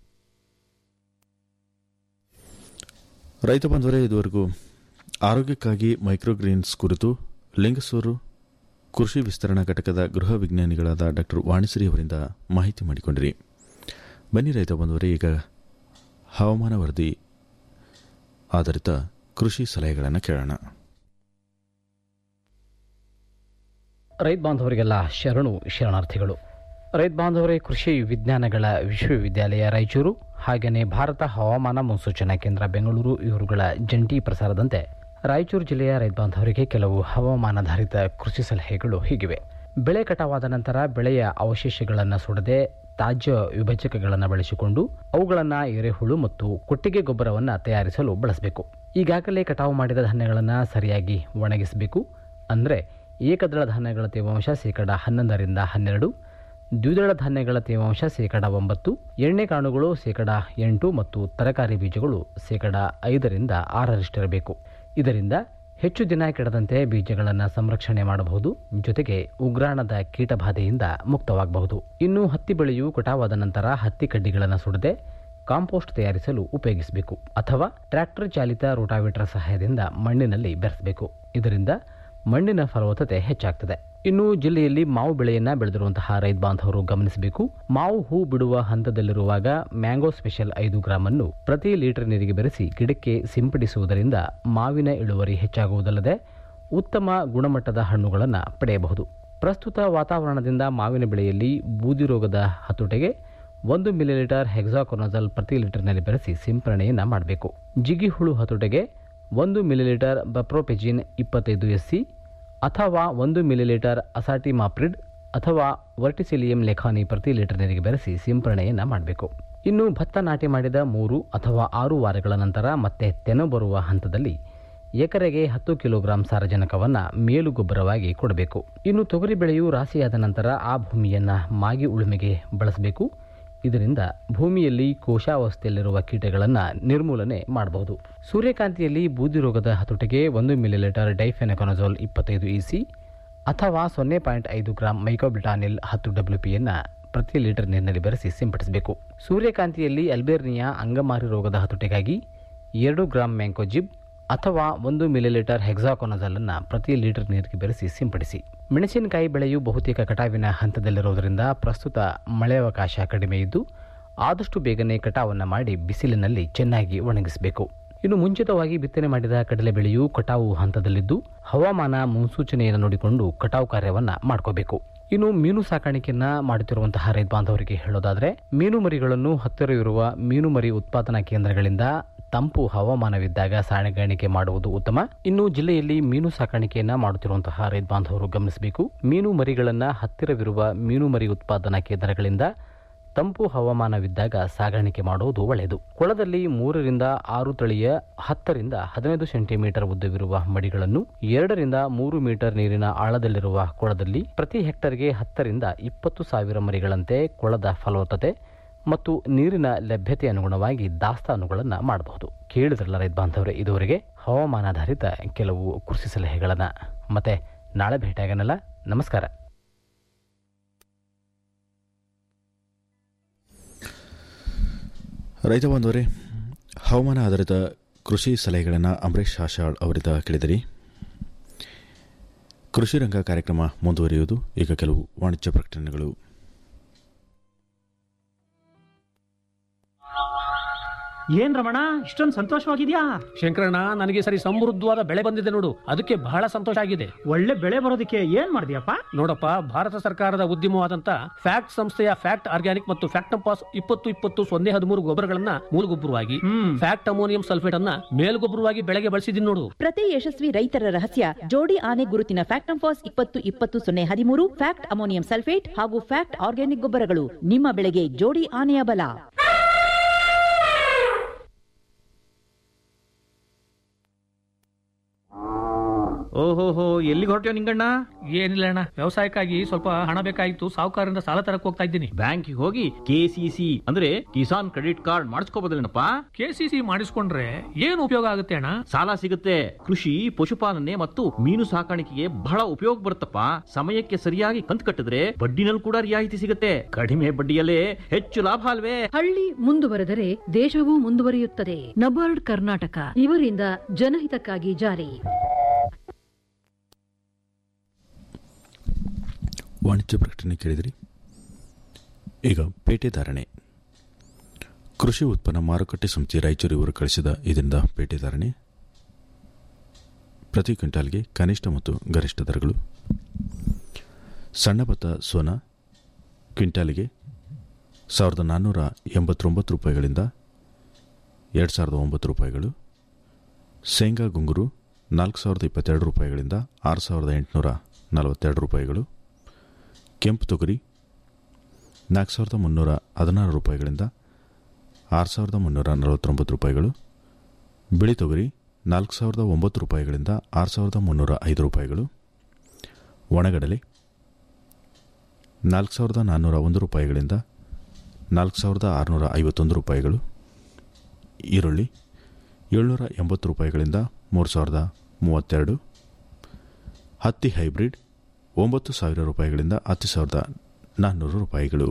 Speaker 1: ರೈತ ಬಂಧುವರೇ ಇದುವರೆಗೂ ಆರೋಗ್ಯಕ್ಕಾಗಿ ಮೈಕ್ರೋಗ್ರೀನ್ಸ್ ಕುರಿತು ಲಿಂಗಸೂರು ಕೃಷಿ ವಿಸ್ತರಣಾ ಘಟಕದ ಗೃಹ ವಿಜ್ಞಾನಿಗಳಾದ ಡಾಕ್ಟರ್ ವಾಣಿಶ್ರೀ ಅವರಿಂದ ಮಾಹಿತಿ ಮಾಡಿಕೊಂಡಿರಿ ಬನ್ನಿ ರೈತ ಬಂಧುವರೇ ಈಗ ಹವಾಮಾನ ವರದಿ ಆಧಾರಿತ ಕೃಷಿ ಸಲಹೆಗಳನ್ನು ಕೇಳೋಣ
Speaker 14: ರೈತ ಬಾಂಧವರಿಗೆಲ್ಲ ಶರಣು ಶರಣಾರ್ಥಿಗಳು ರೈತ ಬಾಂಧವರೇ ಕೃಷಿ ವಿಜ್ಞಾನಗಳ ವಿಶ್ವವಿದ್ಯಾಲಯ ರಾಯಚೂರು ಹಾಗೆಯೇ ಭಾರತ ಹವಾಮಾನ ಮುನ್ಸೂಚನಾ ಕೇಂದ್ರ ಬೆಂಗಳೂರು ಇವರುಗಳ ಜಂಟಿ ಪ್ರಸಾರದಂತೆ ರಾಯಚೂರು ಜಿಲ್ಲೆಯ ರೈತ ಬಾಂಧವರಿಗೆ ಕೆಲವು ಹವಾಮಾನಾಧಾರಿತ ಕೃಷಿ ಸಲಹೆಗಳು ಹೀಗಿವೆ ಬೆಳೆ ಕಟಾವಾದ ನಂತರ ಬೆಳೆಯ ಅವಶೇಷಗಳನ್ನು ಸುಡದೆ ತಾಜ್ಯ ವಿಭಜಕಗಳನ್ನು ಬಳಸಿಕೊಂಡು ಅವುಗಳನ್ನು ಎರೆಹುಳು ಮತ್ತು ಕೊಟ್ಟಿಗೆ ಗೊಬ್ಬರವನ್ನು ತಯಾರಿಸಲು ಬಳಸಬೇಕು ಈಗಾಗಲೇ ಕಟಾವು ಮಾಡಿದ ಧಾನ್ಯಗಳನ್ನು ಸರಿಯಾಗಿ ಒಣಗಿಸಬೇಕು ಅಂದರೆ ಏಕದಳ ಧಾನ್ಯಗಳ ತೇವಾಂಶ ಶೇಕಡ ಹನ್ನೊಂದರಿಂದ ಹನ್ನೆರಡು ದ್ವಿದಳ ಧಾನ್ಯಗಳ ತೇವಾಂಶ ಶೇಕಡ ಒಂಬತ್ತು ಎಣ್ಣೆ ಕಾಳುಗಳು ಶೇಕಡ ಎಂಟು ಮತ್ತು ತರಕಾರಿ ಬೀಜಗಳು ಶೇಕಡ ಐದರಿಂದ ಆರರಷ್ಟಿರಬೇಕು ಇದರಿಂದ ಹೆಚ್ಚು ದಿನ ಕೆಡದಂತೆ ಬೀಜಗಳನ್ನು ಸಂರಕ್ಷಣೆ ಮಾಡಬಹುದು ಜೊತೆಗೆ ಉಗ್ರಾಣದ ಕೀಟಬಾಧೆಯಿಂದ ಮುಕ್ತವಾಗಬಹುದು ಇನ್ನು ಹತ್ತಿ ಬೆಳೆಯು ಕಟಾವಾದ ನಂತರ ಹತ್ತಿ ಕಡ್ಡಿಗಳನ್ನು ಸುಡದೆ ಕಾಂಪೋಸ್ಟ್ ತಯಾರಿಸಲು ಉಪಯೋಗಿಸಬೇಕು ಅಥವಾ ಟ್ರ್ಯಾಕ್ಟರ್ ಚಾಲಿತ ರೋಟಾವೇಟರ್ ಸಹಾಯದಿಂದ ಮಣ್ಣಿನಲ್ಲಿ ಬೆರೆಸಬೇಕು ಇದರಿಂದ ಮಣ್ಣಿನ ಫಲವತ್ತತೆ ಹೆಚ್ಚಾಗ್ತದೆ ಇನ್ನು ಜಿಲ್ಲೆಯಲ್ಲಿ ಮಾವು ಬೆಳೆಯನ್ನ ಬೆಳೆದಿರುವಂತಹ ರೈತ ಬಾಂಧವರು ಗಮನಿಸಬೇಕು ಮಾವು ಹೂ ಬಿಡುವ ಹಂತದಲ್ಲಿರುವಾಗ ಮ್ಯಾಂಗೋ ಸ್ಪೆಷಲ್ ಐದು ಗ್ರಾಂ ಅನ್ನು ಪ್ರತಿ ಲೀಟರ್ ನೀರಿಗೆ ಬೆರೆಸಿ ಗಿಡಕ್ಕೆ ಸಿಂಪಡಿಸುವುದರಿಂದ ಮಾವಿನ ಇಳುವರಿ ಹೆಚ್ಚಾಗುವುದಲ್ಲದೆ ಉತ್ತಮ ಗುಣಮಟ್ಟದ ಹಣ್ಣುಗಳನ್ನು ಪಡೆಯಬಹುದು ಪ್ರಸ್ತುತ ವಾತಾವರಣದಿಂದ ಮಾವಿನ ಬೆಳೆಯಲ್ಲಿ ಬೂದಿ ರೋಗದ ಹತೋಟೆಗೆ ಒಂದು ಮಿಲಿಲೀಟರ್ ಹೆಕ್ಸಾಕೊನಜಲ್ ಪ್ರತಿ ಲೀಟರ್ನಲ್ಲಿ ಬೆರೆಸಿ ಸಿಂಪರಣೆಯನ್ನು ಮಾಡಬೇಕು ಜಿಗಿ ಹುಳು ಹತೋಟೆಗೆ ಒಂದು ಮಿಲಿಲೀಟರ್ ಬಪ್ರೋಪೆಜಿನ್ ಇಪ್ಪತ್ತೈದು ಎಸ್ಸಿ ಅಥವಾ ಒಂದು ಮಿಲಿಲೀಟರ್ ಅಸಾಟಿ ಮಾಪ್ರಿಡ್ ಅಥವಾ ವರ್ಟಿಸಿಲಿಯಂ ಲೆಖಾನಿ ಪ್ರತಿ ಲೀಟರ್ ನೀರಿಗೆ ಬೆರೆಸಿ ಸಿಂಪರಣೆಯನ್ನು ಮಾಡಬೇಕು ಇನ್ನು ಭತ್ತ ನಾಟಿ ಮಾಡಿದ ಮೂರು ಅಥವಾ ಆರು ವಾರಗಳ ನಂತರ ಮತ್ತೆ ತೆನೆ ಬರುವ ಹಂತದಲ್ಲಿ ಎಕರೆಗೆ ಹತ್ತು ಕಿಲೋಗ್ರಾಂ ಸಾರಜನಕವನ್ನು ಮೇಲು ಗೊಬ್ಬರವಾಗಿ ಕೊಡಬೇಕು ಇನ್ನು ತೊಗರಿ ಬೆಳೆಯು ರಾಶಿಯಾದ ನಂತರ ಆ ಭೂಮಿಯನ್ನು ಮಾಗಿ ಉಳುಮೆಗೆ ಬಳಸಬೇಕು ಇದರಿಂದ ಭೂಮಿಯಲ್ಲಿ ಕೋಶಾವಸ್ಥೆಯಲ್ಲಿರುವ ಕೀಟಗಳನ್ನು ನಿರ್ಮೂಲನೆ ಮಾಡಬಹುದು ಸೂರ್ಯಕಾಂತಿಯಲ್ಲಿ ಬೂದಿ ರೋಗದ ಹತೋಟಿಗೆ ಒಂದು ಮಿಲಿಲೀಟರ್ ಡೈಫೆನಕೊನಜೋಲ್ ಇಪ್ಪತ್ತೈದು ಇಸಿ ಅಥವಾ ಸೊನ್ನೆ ಪಾಯಿಂಟ್ ಐದು ಗ್ರಾಂ ಮೈಕೋಬಿಟಾನಿಲ್ ಹತ್ತು ಡಬ್ಲ್ಯೂಪಿಯನ್ನು ಪ್ರತಿ ಲೀಟರ್ ನೀರಿನಲ್ಲಿ ಬೆರೆಸಿ ಸಿಂಪಡಿಸಬೇಕು ಸೂರ್ಯಕಾಂತಿಯಲ್ಲಿ ಅಲ್ಬೇರ್ನಿಯಾ ಅಂಗಮಾರಿ ರೋಗದ ಹತೋಟಿಗಾಗಿ ಎರಡು ಗ್ರಾಂ ಮ್ಯಾಂಕೋಜಿಬ್ ಅಥವಾ ಒಂದು ಮಿಲಿಲೀಟರ್ ಹೆಕ್ಸಾಕೊನಜಲ್ ಅನ್ನು ಪ್ರತಿ ಲೀಟರ್ ನೀರಿಗೆ ಬೆರೆಸಿ ಸಿಂಪಡಿಸಿ ಮೆಣಸಿನಕಾಯಿ ಬೆಳೆಯು ಬಹುತೇಕ ಕಟಾವಿನ ಹಂತದಲ್ಲಿರುವುದರಿಂದ ಪ್ರಸ್ತುತ ಮಳೆಯವಕಾಶ ಕಡಿಮೆ ಇದ್ದು ಆದಷ್ಟು ಬೇಗನೆ ಕಟಾವನ್ನು ಮಾಡಿ ಬಿಸಿಲಿನಲ್ಲಿ ಚೆನ್ನಾಗಿ ಒಣಗಿಸಬೇಕು ಇನ್ನು ಮುಂಚಿತವಾಗಿ ಬಿತ್ತನೆ ಮಾಡಿದ ಕಡಲೆ ಬೆಳೆಯು ಕಟಾವು ಹಂತದಲ್ಲಿದ್ದು ಹವಾಮಾನ ಮುನ್ಸೂಚನೆಯನ್ನು ನೋಡಿಕೊಂಡು ಕಟಾವು ಕಾರ್ಯವನ್ನು ಮಾಡ್ಕೋಬೇಕು ಇನ್ನು ಮೀನು ಸಾಕಾಣಿಕೆಯನ್ನ ಮಾಡುತ್ತಿರುವಂತಹ ರೈತ ಬಾಂಧವರಿಗೆ ಹೇಳೋದಾದ್ರೆ ಮೀನು ಮರಿಗಳನ್ನು ಹತ್ತಿರವಿರುವ ಮೀನು ಮರಿ ಉತ್ಪಾದನಾ ಕೇಂದ್ರಗಳಿಂದ ತಂಪು ಹವಾಮಾನವಿದ್ದಾಗ ಸಾಗಾಣಿಕೆ ಮಾಡುವುದು ಉತ್ತಮ ಇನ್ನು ಜಿಲ್ಲೆಯಲ್ಲಿ ಮೀನು ಸಾಕಾಣಿಕೆಯನ್ನ ಮಾಡುತ್ತಿರುವಂತಹ ರೈತ ಬಾಂಧವರು ಗಮನಿಸಬೇಕು ಮೀನು ಮರಿಗಳನ್ನ ಹತ್ತಿರವಿರುವ ಮೀನು ಮರಿ ಉತ್ಪಾದನಾ ಕೇಂದ್ರಗಳಿಂದ ತಂಪು ಹವಾಮಾನವಿದ್ದಾಗ ಸಾಗಾಣಿಕೆ ಮಾಡುವುದು ಒಳ್ಳೆಯದು ಕೊಳದಲ್ಲಿ ಮೂರರಿಂದ ಆರು ತಳಿಯ ಹತ್ತರಿಂದ ಹದಿನೈದು ಸೆಂಟಿಮೀಟರ್ ಉದ್ದವಿರುವ ಮಡಿಗಳನ್ನು ಎರಡರಿಂದ ಮೂರು ಮೀಟರ್ ನೀರಿನ ಆಳದಲ್ಲಿರುವ ಕೊಳದಲ್ಲಿ ಪ್ರತಿ ಹೆಕ್ಟರ್ಗೆ ಹತ್ತರಿಂದ ಇಪ್ಪತ್ತು ಸಾವಿರ ಮರಿಗಳಂತೆ ಕೊಳದ ಫಲವತ್ತತೆ ಮತ್ತು ನೀರಿನ ಲಭ್ಯತೆ ಅನುಗುಣವಾಗಿ ದಾಸ್ತಾನುಗಳನ್ನು ಮಾಡಬಹುದು ಕೇಳಿದ್ರಲ್ಲ ರೈತ ಬಾಂಧವರೇ ಇದುವರೆಗೆ ಹವಾಮಾನಾಧಾರಿತ ಕೆಲವು ಕೃಷಿ ಸಲಹೆಗಳನ್ನು ಮತ್ತೆ ನಾಳೆ ಭೇಟಿಯಾಗನಲ್ಲ ನಮಸ್ಕಾರ
Speaker 1: ರೈತ ಬಾಂಧವರೇ ಹವಾಮಾನ ಆಧಾರಿತ ಕೃಷಿ ಸಲಹೆಗಳನ್ನು ಅಂಬರೀಶ್ ಆಶಾಳ್ ಅವರಿಂದ ಕೇಳಿದಿರಿ ಕೃಷಿ ರಂಗ ಕಾರ್ಯಕ್ರಮ ಮುಂದುವರಿಯುವುದು ಈಗ ಕೆಲವು ವಾಣಿಜ್ಯ ಪ್ರಕಟಣೆಗಳು
Speaker 15: ಏನ್ ರಮಣ ಇಷ್ಟೊಂದು ಸಂತೋಷವಾಗಿದ್ಯಾ
Speaker 16: ಶಂಕರಣ್ಣ ನನಗೆ ಸರಿ ಸಮೃದ್ಧವಾದ ಬೆಳೆ ಬಂದಿದೆ ನೋಡು ಅದಕ್ಕೆ ಬಹಳ ಸಂತೋಷ ಆಗಿದೆ
Speaker 15: ಒಳ್ಳೆ ಬೆಳೆ ಬರೋದಕ್ಕೆ ಏನ್ ಮಾಡಿದ್ಯಪ್ಪ
Speaker 16: ನೋಡಪ್ಪ ಭಾರತ ಸರ್ಕಾರದ ಉದ್ಯಮವಾದಂತ ಫ್ಯಾಕ್ಟ್ ಸಂಸ್ಥೆಯ ಫ್ಯಾಕ್ಟ್ ಆರ್ಗ್ಯಾನಿಕ್ ಮತ್ತು ಫ್ಯಾಕ್ಟ್ ಪಾಸ್ ಇಪ್ಪತ್ತು ಇಪ್ಪತ್ತು ಸೊನ್ನೆ ಹದಿಮೂರು ಗೊಬ್ಬರಗಳನ್ನ ಮೂಲಗೊಬ್ಬರವಾಗಿ ಫ್ಯಾಕ್ಟ್ ಅಮೋನಿಯಂ ಸಲ್ಫೇಟ್ ಅನ್ನ ಮೇಲ್ಗೊಬ್ಬರವಾಗಿ ಬೆಳೆಗೆ ಬಳಸಿದೀನಿ ನೋಡು
Speaker 17: ಪ್ರತಿ ಯಶಸ್ವಿ ರೈತರ ರಹಸ್ಯ ಜೋಡಿ ಆನೆ ಗುರುತಿನ ಫ್ಯಾಕ್ಟ್ ಫಾಸ್ ಇಪ್ಪತ್ತು ಇಪ್ಪತ್ತು ಸೊನ್ನೆ ಹದಿಮೂರು ಫ್ಯಾಕ್ಟ್ ಅಮೋನಿಯಂ ಸಲ್ಫೇಟ್ ಹಾಗೂ ಫ್ಯಾಕ್ಟ್ ಆರ್ಗ್ಯಾನಿಕ್ ಗೊಬ್ಬರಗಳು ನಿಮ್ಮ ಬೆಳೆಗೆ ಜೋಡಿ ಆನೆಯ ಬಲ
Speaker 15: ಓಹೋಹೋ ಎಲ್ಲಿಗೆ ಹೊರಟ್ಯೋ ನಿಂಗಣ್ಣ
Speaker 16: ಏನಿಲ್ಲ ಅಣ್ಣ ವ್ಯವಸಾಯಕ್ಕಾಗಿ ಸ್ವಲ್ಪ ಹಣ ಬೇಕಾಗಿತ್ತು ಸಾಹುಕಾರರಿಂದ ಸಾಲ ತರಕ್ ಹೋಗ್ತಾ ಇದ್ದೀನಿ
Speaker 15: ಬ್ಯಾಂಕಿಗೆ ಹೋಗಿ ಕೆಸಿಸಿ ಅಂದ್ರೆ ಕಿಸಾನ್ ಕ್ರೆಡಿಟ್ ಕಾರ್ಡ್ ಮಾಡಿಸ್ಕೋಬೋದಲ್ಲೇನಪ್ಪ
Speaker 16: ಕೆಸಿಸಿ ಮಾಡಿಸ್ಕೊಂಡ್ರೆ ಏನು ಉಪಯೋಗ ಆಗುತ್ತೆ ಅಣ್ಣ
Speaker 15: ಸಾಲ ಸಿಗುತ್ತೆ ಕೃಷಿ ಪಶುಪಾಲನೆ ಮತ್ತು ಮೀನು ಸಾಕಾಣಿಕೆಗೆ ಬಹಳ ಉಪಯೋಗ ಬರುತ್ತಪ್ಪ ಸಮಯಕ್ಕೆ ಸರಿಯಾಗಿ ಕಂತು ಕಟ್ಟಿದ್ರೆ ಬಡ್ಡಿನಲ್ಲಿ ಕೂಡ ರಿಯಾಯಿತಿ ಸಿಗುತ್ತೆ ಕಡಿಮೆ ಬಡ್ಡಿಯಲ್ಲೇ ಹೆಚ್ಚು ಲಾಭ ಅಲ್ವೇ
Speaker 18: ಹಳ್ಳಿ ಮುಂದುವರೆದರೆ ದೇಶವೂ ಮುಂದುವರಿಯುತ್ತದೆ ನಬಾರ್ಡ್ ಕರ್ನಾಟಕ ಇವರಿಂದ ಜನಹಿತಕ್ಕಾಗಿ ಜಾರಿ
Speaker 1: ವಾಣಿಜ್ಯ ಪ್ರಕಟಣೆ ಕೇಳಿದಿರಿ ಈಗ ಪೇಟೆ ಧಾರಣೆ ಕೃಷಿ ಉತ್ಪನ್ನ ಮಾರುಕಟ್ಟೆ ಸಂಸ್ಥೆ ರಾಯಚೂರು ಇವರು ಕಳಿಸಿದ ಇದರಿಂದ ಪೇಟೆ ಧಾರಣೆ ಪ್ರತಿ ಕ್ವಿಂಟಾಲ್ಗೆ ಕನಿಷ್ಠ ಮತ್ತು ಗರಿಷ್ಠ ದರಗಳು ಸಣ್ಣ ಭತ್ತ ಸೋನಾ ಕ್ವಿಂಟಾಲಿಗೆ ಸಾವಿರದ ನಾನ್ನೂರ ಎಂಬತ್ತೊಂಬತ್ತು ರೂಪಾಯಿಗಳಿಂದ ಎರಡು ಸಾವಿರದ ಒಂಬತ್ತು ರೂಪಾಯಿಗಳು ಶೇಂಗಾ ಗುಂಗುರು ನಾಲ್ಕು ಸಾವಿರದ ಇಪ್ಪತ್ತೆರಡು ರೂಪಾಯಿಗಳಿಂದ ಆರು ಸಾವಿರದ ಎಂಟುನೂರ ನಲವತ್ತೆರಡು ರೂಪಾಯಿಗಳು ಕೆಂಪು ತೊಗರಿ ನಾಲ್ಕು ಸಾವಿರದ ಮುನ್ನೂರ ಹದಿನಾರು ರೂಪಾಯಿಗಳಿಂದ ಆರು ಸಾವಿರದ ಮುನ್ನೂರ ನಲವತ್ತೊಂಬತ್ತು ರೂಪಾಯಿಗಳು ಬಿಳಿ ತೊಗರಿ ನಾಲ್ಕು ಸಾವಿರದ ಒಂಬತ್ತು ರೂಪಾಯಿಗಳಿಂದ ಆರು ಸಾವಿರದ ಮುನ್ನೂರ ಐದು ರೂಪಾಯಿಗಳು ಒಣಗಡಲೆ ನಾಲ್ಕು ಸಾವಿರದ ನಾನ್ನೂರ ಒಂದು ರೂಪಾಯಿಗಳಿಂದ ನಾಲ್ಕು ಸಾವಿರದ ಆರುನೂರ ಐವತ್ತೊಂದು ರೂಪಾಯಿಗಳು ಈರುಳ್ಳಿ ಏಳ್ನೂರ ಎಂಬತ್ತು ರೂಪಾಯಿಗಳಿಂದ ಮೂರು ಸಾವಿರದ ಮೂವತ್ತೆರಡು ಹತ್ತಿ ಹೈಬ್ರಿಡ್ ಒಂಬತ್ತು ಸಾವಿರ ರೂಪಾಯಿಗಳಿಂದ ಹತ್ತು ಸಾವಿರದ ನಾನ್ನೂರು ರೂಪಾಯಿಗಳು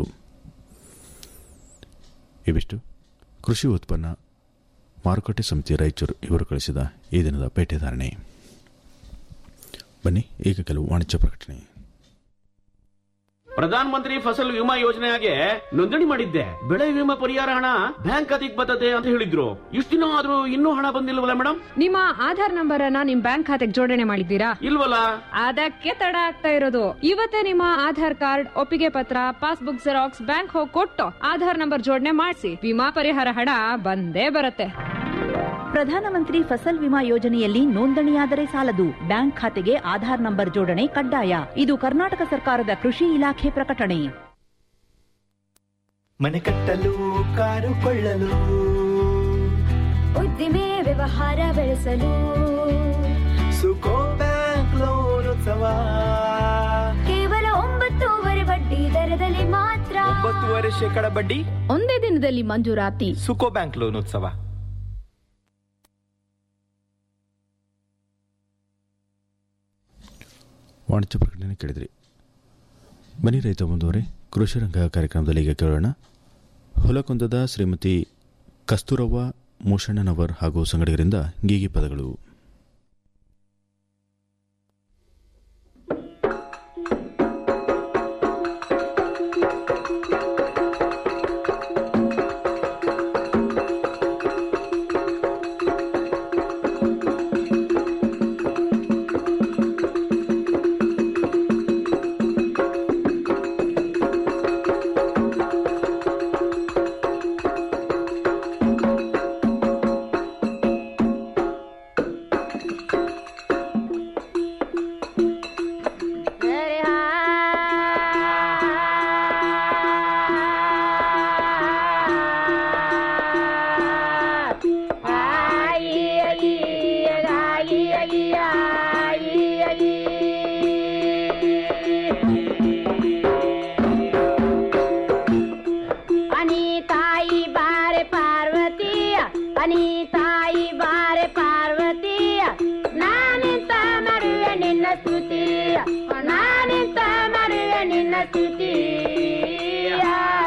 Speaker 1: ಇವಿಷ್ಟು ಕೃಷಿ ಉತ್ಪನ್ನ ಮಾರುಕಟ್ಟೆ ಸಮಿತಿ ರಾಯಚೂರು ಇವರು ಕಳಿಸಿದ ಈ ದಿನದ ಪೇಟೆ ಧಾರಣೆ ಬನ್ನಿ ಈಗ ಕೆಲವು ವಾಣಿಜ್ಯ ಪ್ರಕಟಣೆ
Speaker 15: ಪ್ರಧಾನ ಮಂತ್ರಿ ಫಸಲ್ ವಿಮಾ ಯೋಜನೆಗೆ ನೋಂದಣಿ ಮಾಡಿದ್ದೆ ಬೆಳೆ ವಿಮಾ ಪರಿಹಾರ ಹಣ ಬ್ಯಾಂಕ್ ಖಾತೆಗೆ ಬರ್ತದೆ ಅಂತ ಹೇಳಿದ್ರು ಇಷ್ಟು ದಿನ ಆದ್ರೂ ಇನ್ನೂ ಹಣ ಬಂದಿಲ್ವಲ್ಲ ಮೇಡಮ್
Speaker 19: ನಿಮ್ಮ ಆಧಾರ್ ನಂಬರ್ ಅನ್ನ ನಿಮ್ ಬ್ಯಾಂಕ್ ಖಾತೆಗೆ ಜೋಡಣೆ ಮಾಡಿದ್ದೀರಾ
Speaker 15: ಇಲ್ವಲ್ಲ
Speaker 19: ಅದಕ್ಕೆ ತಡ ಆಗ್ತಾ ಇರೋದು ಇವತ್ತೇ ನಿಮ್ಮ ಆಧಾರ್ ಕಾರ್ಡ್ ಒಪ್ಪಿಗೆ ಪತ್ರ ಪಾಸ್ಬುಕ್ ಜೆರಾಕ್ಸ್ ಬ್ಯಾಂಕ್ ಹೋಗಿ ಕೊಟ್ಟು ಆಧಾರ್ ನಂಬರ್ ಜೋಡಣೆ ಮಾಡಿಸಿ ವಿಮಾ ಪರಿಹಾರ ಹಣ ಬಂದೇ ಬರುತ್ತೆ
Speaker 17: ಪ್ರಧಾನಮಂತ್ರಿ ಫಸಲ್ ವಿಮಾ ಯೋಜನೆಯಲ್ಲಿ ನೋಂದಣಿಯಾದರೆ ಸಾಲದು ಬ್ಯಾಂಕ್ ಖಾತೆಗೆ ಆಧಾರ್ ನಂಬರ್ ಜೋಡಣೆ ಕಡ್ಡಾಯ ಇದು ಕರ್ನಾಟಕ ಸರ್ಕಾರದ ಕೃಷಿ ಇಲಾಖೆ ಪ್ರಕಟಣೆ
Speaker 5: ಮನೆ ಕಟ್ಟಲು ಕಾರು ಕೊಳ್ಳಲು
Speaker 20: ಉದ್ದಿಮೆ ವ್ಯವಹಾರ ಬೆಳೆಸಲು
Speaker 5: ಸುಕೋ ಬ್ಯಾಂಕ್ ಲೋನ್ ಉತ್ಸವ
Speaker 20: ಕೇವಲ ಒಂಬತ್ತೂವರೆ ಬಡ್ಡಿ ದರದಲ್ಲಿ ಮಾತ್ರ
Speaker 5: ಒಂಬತ್ತುವರೆ ಶೇಕಡ ಬಡ್ಡಿ
Speaker 20: ಒಂದೇ ದಿನದಲ್ಲಿ ಮಂಜೂರಾತಿ
Speaker 5: ಸುಕೋ ಬ್ಯಾಂಕ್ ಲೋನ್ ಉತ್ಸವ
Speaker 1: ವಾಣಿಜ್ಯ ಪ್ರಕಟಣೆ ಕೇಳಿದ್ರಿ ಬನ್ನಿ ರೈತ ಬಂಧುವರೇ ಕೃಷಿ ರಂಗ ಕಾರ್ಯಕ್ರಮದಲ್ಲಿ ಈಗ ಕೇಳೋಣ ಹೊಲಕುಂದದ ಶ್ರೀಮತಿ ಕಸ್ತೂರವ್ವ ಮೂಷಣ್ಣನವರ್ ಹಾಗೂ ಸಂಗಡಿಗರಿಂದ ಗೀಗಿ ಪದಗಳು
Speaker 21: ಅನಿತಾಯಿ ಬಾರೆ ಪಾರ್ವತಿಯ ಅನಿತಾಯಿ ಬಾರೆ ಪಾರ್ವತಿಯ ನಾನಿಂತ ಮರುವೆ ನಿನ್ನ ಸ್ತುತಿಯ ನಾನಿಂತ ಮರುವೆ ನಿನ್ನ ಸ್ತುತಿಯ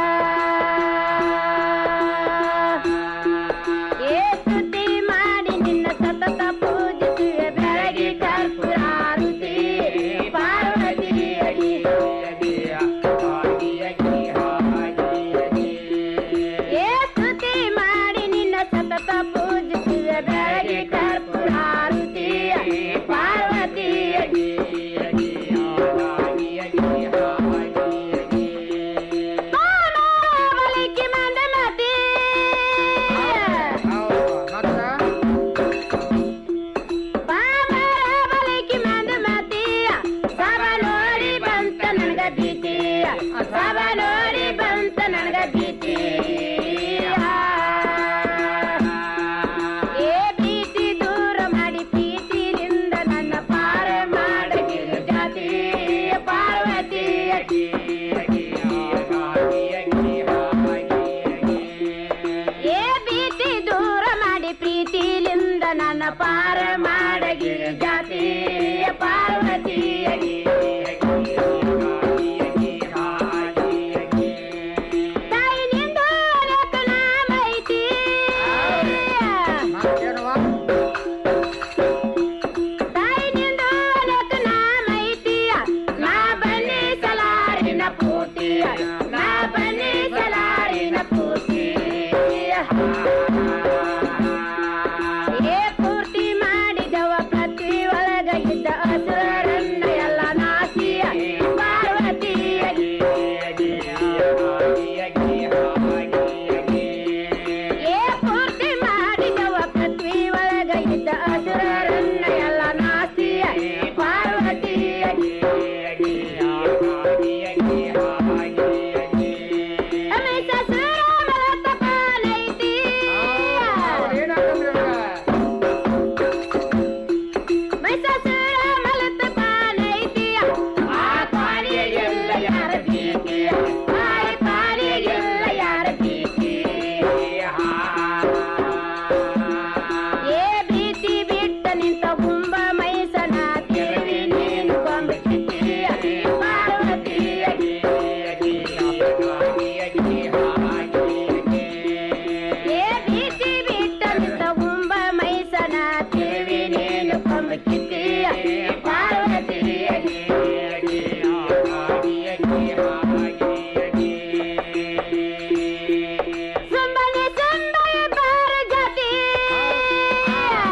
Speaker 21: ಏ ಸ್ತುತಿ ಮಾಡಿ ನಿನ್ನ ಸತತ ಪೂಜಿಸುವೆ ಬೆಳಗಿ ಕರ್ಪುರಾರುತಿ ಪಾರ್ವತಿಯಡಿ ಏ ಸ್ತುತಿ ಮಾಡಿ ನಿನ್ನ ಸತತ ಪೂಜಿಸುವೆ ಬೆಳಗಿ ಕರ್ಪುರಾರುತಿ ಪಾರ್ವತಿಯಡಿ ಬಲಿಕೆ ಮಂದಮತಿ ಬಾಬರ ಬಲಿಕೆ ಮಂದಮತಿಯ ಸಭ ನೋಡಿ ಬಂತ ನನಗ ಭೀತಿಯ ಸಭ ನೋಡಿ ಬಂತ ನನಗ ಭೀತಿಯ ಏ ಭೀತಿ ದೂರ ಮಾಡಿ ಪ್ರೀತಿಯಿಂದ ನನ್ನ ಪಾರ ಮಾಡಗಿರು ಜಾತಿ ಪಾರ್ವತಿಯ ಏ ಭೀತಿ ದೂರ ಮಾಡಿ ಪ್ರೀತಿಲಿಂದ ನನ್ನ ಪಾರ ಮಾಡಗಿರು ಜಾತಿ ಪಾರ್ವತಿಯಗಿ ತಾಯಿ ನಿಂದ ಅನೇಕ ನಾಮೈತಿ ತಾಯಿ ನಿಂದ ಅನೇಕ ನಾಮೈತಿಯ ನಾ ಬನ್ನಿ ಸಲಾರಿನ ಪೂತಿಯ